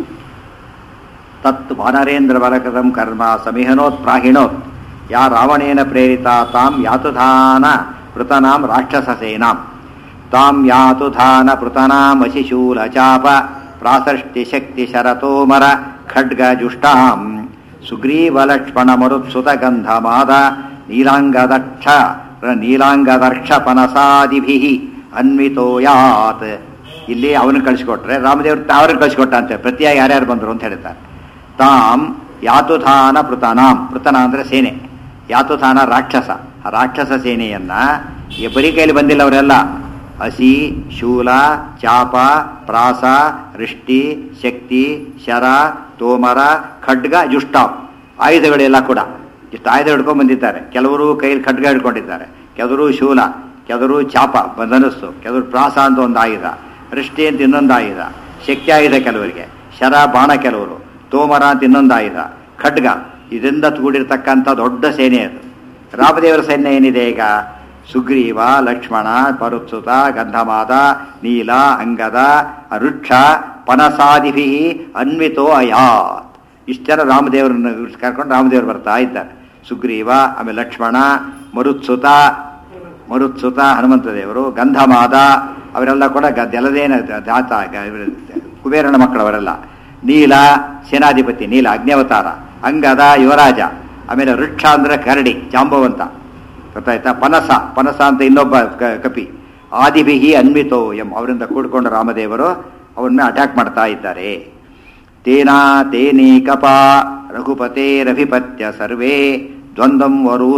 ತತ್ ವಾನರೇಂದ್ರ ಬಲಕೃತಂ ಕರ್ಮ ಸಮಿಹನೋತ್ ಪ್ರಾಹಿಣೋತ್ ಯಾ ರಾವಣೇನ ಪ್ರೇರಿತ ತಾಂ ಯಾತುಧಾನ ಪೃತನಾಂ ರಾಕ್ಷಸ ಸೇನಾಂ ತಾಂ ಯಾತುಧಾನ ಪೃತನಾಂ ಅಶಿಶೂಲ ಚಾಪ ಪ್ರಾಸೃಷ್ಟಿ ಶಕ್ತಿ ಶರತೋಮರ ಖಡ್ಗ ಜುಷ್ಟಾಂ ಸುಗ್ರೀವಲಕ್ಷ್ಮಣ ಮರುತ್ಸುತ ಗಂಧಮಾದ ನೀಲಾಂಗದಕ್ಷ ನೀಲಾಂಗದರ್ಕ್ಷ ಪನಸಾದಿಭಿ ಅನ್ವಿತೋಯಾತ್ ಇಲ್ಲಿ ಅವನು ಕಳಿಸ್ಕೊಟ್ರೆ ರಾಮದೇವ್ರ ಅವ್ರನ್ನ ಕಳಿಸ್ಕೊಟ್ಟ ಅಂತ ಪ್ರತಿಯಾಗಿ ಯಾರ್ಯಾರು ಬಂದರು ಅಂತ ಹೇಳ್ತಾರೆ ತಾಂ ಯಾತುಧಾನ ಪೃತನಾಂ ಪೃತನ ಅಂದ್ರೆ ಸೇನೆ ಯಾತುಧಾನ ರಾಕ್ಷಸ ಆ ರಾಕ್ಷಸ ಸೇನೆಯನ್ನ ಈ ಬರೀ ಕೈಲಿ ಬಂದಿಲ್ಲ ಅವರೆಲ್ಲ ಹಸಿ ಶೂಲ ಚಾಪ ಪ್ರಾಸ ರಿಷ್ಟಿ ಶಕ್ತಿ ಶರ ತೋಮರ ಖಡ್ಗ ಜುಷ್ಟಾಪ್ ಆಯುಧಗಳೆಲ್ಲ ಕೂಡ ಇಷ್ಟು ಆಯುಧ ಹಿಡ್ಕೊಂಡು ಬಂದಿದ್ದಾರೆ ಕೆಲವರು ಕೈಯಲ್ಲಿ ಖಡ್ಗ ಹಿಡ್ಕೊಂಡಿದ್ದಾರೆ ಕೆಲವರು ಶೂಲ ಕೆಲವರು ಚಾಪ ಧನಸ್ಸು ಕೆಲವರು ಪ್ರಾಸ ಅಂತ ಒಂದು ಆಯುಧ ರಿಷ್ಟಿ ಅಂತ ಇನ್ನೊಂದು ಆಯುಧ ಶಕ್ತಿ ಆಯುಧ ಕೆಲವರಿಗೆ ಶರ ಬಾಣ ಕೆಲವರು ತೋಮರ ಅಂತ ಇನ್ನೊಂದು ಆಯುಧ ಖಡ್ಗ ಇದರಿಂದ ಕೂಡಿರ್ತಕ್ಕಂಥ ದೊಡ್ಡ ಸೇನೆ ಅದು ರಾಮದೇವರ ಸೈನ್ಯ ಏನಿದೆ ಈಗ ಸುಗ್ರೀವ ಲಕ್ಷ್ಮಣ ಪರುತ್ಸುತ ಗಂಧಮಾದ ನೀಲ ಅಂಗದ ರುಕ್ಷ ಪನಸಾದಿಭಿ ಅನ್ವಿತೋ ಅಯಾತ್ ಇಷ್ಟು ಜನ ರಾಮದೇವರನ್ನು ಕರ್ಕೊಂಡು ರಾಮದೇವರು ಬರ್ತಾ ಇದ್ದಾರೆ ಸುಗ್ರೀವ ಆಮೇಲೆ ಲಕ್ಷ್ಮಣ ಮರುತ್ಸುತ ಮರುತ್ಸುತ ಹನುಮಂತ ದೇವರು ಗಂಧಮಾದ ಅವರೆಲ್ಲ ಕೂಡ ಗ ಜಲದೇನ ಜಾತ ಗ- ಕುಬೇರನ ಮಕ್ಕಳವರೆಲ್ಲ ನೀಲ ಸೇನಾಧಿಪತಿ ನೀಲ ಅಗ್ನಿಯವತಾರ ಅಂಗದ ಯುವರಾಜ ಆಮೇಲೆ ವೃಕ್ಷ ಅಂದ್ರೆ ಕರಡಿ ಜಾಂಬವಂತ ಗೊತ್ತಾಯ್ತಾ ಪನಸ ಪನಸ ಅಂತ ಇನ್ನೊಬ್ಬ ಕ- ಕಪಿ ಆದಿಭಿಹಿ ಅನ್ವಿತೋ ಎಂ ಅವರಿಂದ ಕೂಡಿಕೊಂಡು ರಾಮದೇವರು ಅವನ್ನ ಅಟ್ಯಾಕ್ ಮಾಡ್ತಾ ಇದ್ದಾರೆ ತೇನಾ ತೇನೇ ಕಪಾ ರಘುಪತೇರಭಿಪತ್ಯ ಸರ್ವೇ ದ್ವಂದ್ವಂ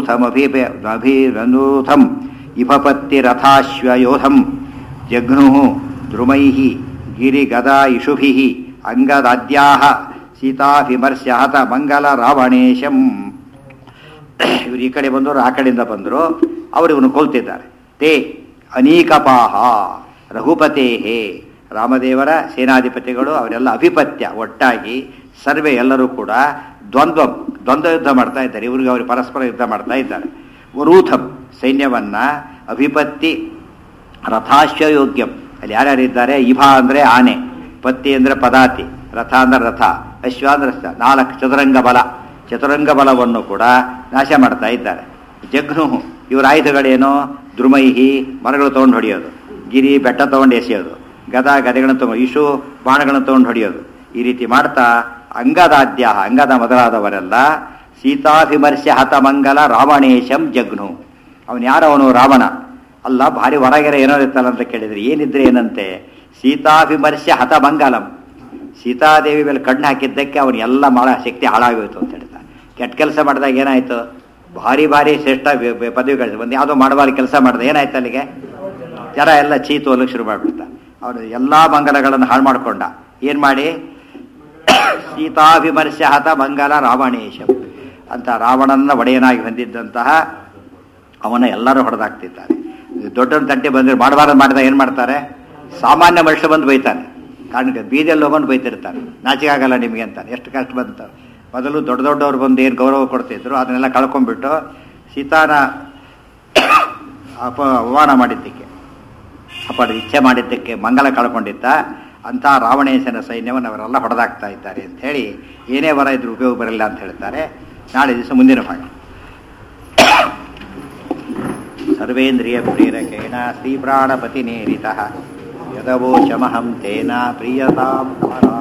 ವರೂಥಮಭಿರೂಥಂ ಇಭಪತ್ತಿರಥಾಶ್ವಯೋಧಂ ಜಘ್ನು ದ್ರುಮೈ ಗಿರಿಗದಾ ಇಷುಭಿ ಅಂಗದಾದ್ಯಾ ಸೀತಾಭಿಮರ್ಶ್ಯ ಹತ ಮಂಗಲ ರಾವಣೇಶಂ ಇವರು ಈ ಕಡೆ ಬಂದವರು ಆ ಕಡೆಯಿಂದ ಬಂದರು ಅವರು ಇವನು ಕೊಲ್ತಿದ್ದಾರೆ ತೇ ಅನೀಕಪಾಹ ರಘುಪತೇಹೇ ರಾಮದೇವರ ಸೇನಾಧಿಪತಿಗಳು ಅವರೆಲ್ಲ ಅಭಿಪತ್ಯ ಒಟ್ಟಾಗಿ ಸರ್ವೆ ಎಲ್ಲರೂ ಕೂಡ ದ್ವಂದ್ವ ದ್ವಂದ್ವ ಯುದ್ಧ ಮಾಡ್ತಾ ಇದ್ದಾರೆ ಇವ್ರಿಗೆ ಅವರು ಪರಸ್ಪರ ಯುದ್ಧ ಮಾಡ್ತಾ ಇದ್ದಾರೆ ವರೂಥಂ ಸೈನ್ಯವನ್ನ ಅಭಿಪತ್ತಿ ರಥಾಶ್ವಯೋಗ್ಯಂ ಅಲ್ಲಿ ಯಾರ್ಯಾರಿದ್ದಾರೆ ಇಭ ಅಂದ್ರೆ ಆನೆ ಪತ್ತಿ ಅಂದ್ರೆ ಪದಾತಿ ರಥ ಅಂದ್ರೆ ರಥ ಅಶ್ವ ಅಂದ್ರೆ ಅಶ್ವ. ನಾಲ್ಕು ಚದುರಂಗ ಬಲ ಚತುರಂಗ ಬಲವನ್ನು ಕೂಡ ನಾಶ ಮಾಡ್ತಾ ಇದ್ದಾರೆ ಜಘ್ನು ಇವರ ಆಯುಧಗಳೇನು ದ್ರುಮೈಹಿ ಮರಗಳು ತಗೊಂಡು ಹೊಡೆಯೋದು ಗಿರಿ ಬೆಟ್ಟ ತಗೊಂಡು ಎಸೆಯೋದು ಗದ ಗದೆಗಳನ್ನು ತಗೊಂಡು ಇಶು ಬಾಣಗಳನ್ನು ತಗೊಂಡು ಹೊಡೆಯೋದು ಈ ರೀತಿ ಮಾಡ್ತಾ ಅಂಗದಾದ್ಯ ಅಂಗದ ಮೊದಲಾದವರೆಲ್ಲ ಸೀತಾಭಿಮರ್ಶ್ಯ ಹತಮಂಗಲ ರಾವಣೇಶಂ ಜಘ್ನು ಅವನು ಯಾರವನು ರಾವಣ ಅಲ್ಲ ಭಾರಿ ಹೊರಗೆರೆ ಏನೋ ಇರ್ತಲ್ಲ ಅಂತ ಕೇಳಿದ್ರೆ ಏನಿದ್ರೆ ಏನಂತೆ ಸೀತಾಭಿಮರ್ಶ್ಯ ಹತಮಂಗಲಂ ಸೀತಾದೇವಿ ಮೇಲೆ ಕಣ್ಣು ಹಾಕಿದ್ದಕ್ಕೆ ಅವನು ಎಲ್ಲ ಮಾಡ ಶಕ್ತಿ ಹಾಳಾಗೋಯ್ತು ಅಂತ ಹೇಳ್ತಾರೆ ಕೆಟ್ಟ ಕೆಲಸ ಮಾಡಿದಾಗ ಏನಾಯ್ತು ಭಾರಿ ಭಾರಿ ಶ್ರೇಷ್ಠ ವೆ- ವೆ- ಪದವಿಗಳು ಒಂದು ಯಾವುದೋ ಮಾಡಬಾರ ಕೆಲಸ ಮಾಡಿದ ಏನಾಯ್ತು ಅಲ್ಲಿಗೆ ಜನ ಎಲ್ಲ ಚೀತು ಅಲ್ಲಿಗೆ ಶುರು ಮಾಡಿಬಿಡ್ತ ಅವನು ಎಲ್ಲ ಮಂಗಲಗಳನ್ನು ಹಾಳು ಮಾಡಿಕೊಂಡ ಏನು ಮಾಡಿ ಸೀತಾಭಿಮರ್ಶ್ಯ ಹತ ಮಂಗಲ ರಾವಣೇಶಂ ಅಂತ ರಾವಣನ ಒಡೆಯನಾಗಿ ಹೊಂದಿದ್ದಂತಹ ಅವನ ಎಲ್ಲರೂ ಹೊಡೆದಾಕ್ತಿದ್ದಾರೆ ದೊಡ್ಡ ತಂಟೆ ಬಂದ್ರೆ ಮಾಡಬಾರದು ಮಾಡಿದಾಗ ಏನು ಮಾಡ್ತಾರೆ ಸಾಮಾನ್ಯ ಮನುಷ್ಯ ಬಂದು ಬೈತಾನೆ ಕಾರಣಕ್ಕೆ ಬೀದಿಯಲ್ಲಿ ಹೋಗೋನು ಬೈತಿರ್ತಾನೆ ನಾಚಿಕೆ ಆಗಲ್ಲ ನಿಮಗೆ ಅಂತಾನೆ ಎಷ್ಟು ಕಷ್ಟ ಬಂತು ಮೊದಲು ದೊಡ್ಡ ದೊಡ್ಡವ್ರು ಬಂದು ಏನು ಗೌರವ ಕೊಡ್ತಿದ್ರು ಅದನ್ನೆಲ್ಲ ಕಳ್ಕೊಂಡ್ಬಿಟ್ಟು ಸೀತಾನ ಅಪ ಅವಮಾನ ಮಾಡಿದ್ದಕ್ಕೆ ಅಪಡ ಇಚ್ಛೆ ಮಾಡಿದ್ದಕ್ಕೆ ಮಂಗಲ ಕಳ್ಕೊಂಡಿದ್ದ ಅಂಥ ರಾವಣೇಶನ ಸೈನ್ಯವನ್ನು ಅವರೆಲ್ಲ ಹೊಡೆದಾಕ್ತಾ ಇದ್ದಾರೆ ಅಂತ ಹೇಳಿ ಏನೇ ವರ ಇದ್ರೂ ಉಪಯೋಗ ಬರಲಿಲ್ಲ ಅಂತ ಹೇಳ್ತಾರೆ ನಾಳೆ ದಿವಸ ಮುಂದಿನ ಭಾಗ ಸರ್ವೇಂದ್ರಿಯ ಪ್ರೇರಕೇಣ ಶ್ರೀಪ್ರಾಣಪತಿ ನೇರಿತ ಯದವೋಚಮಹಂ ತೇನ ಪ್ರಿಯತಾಂ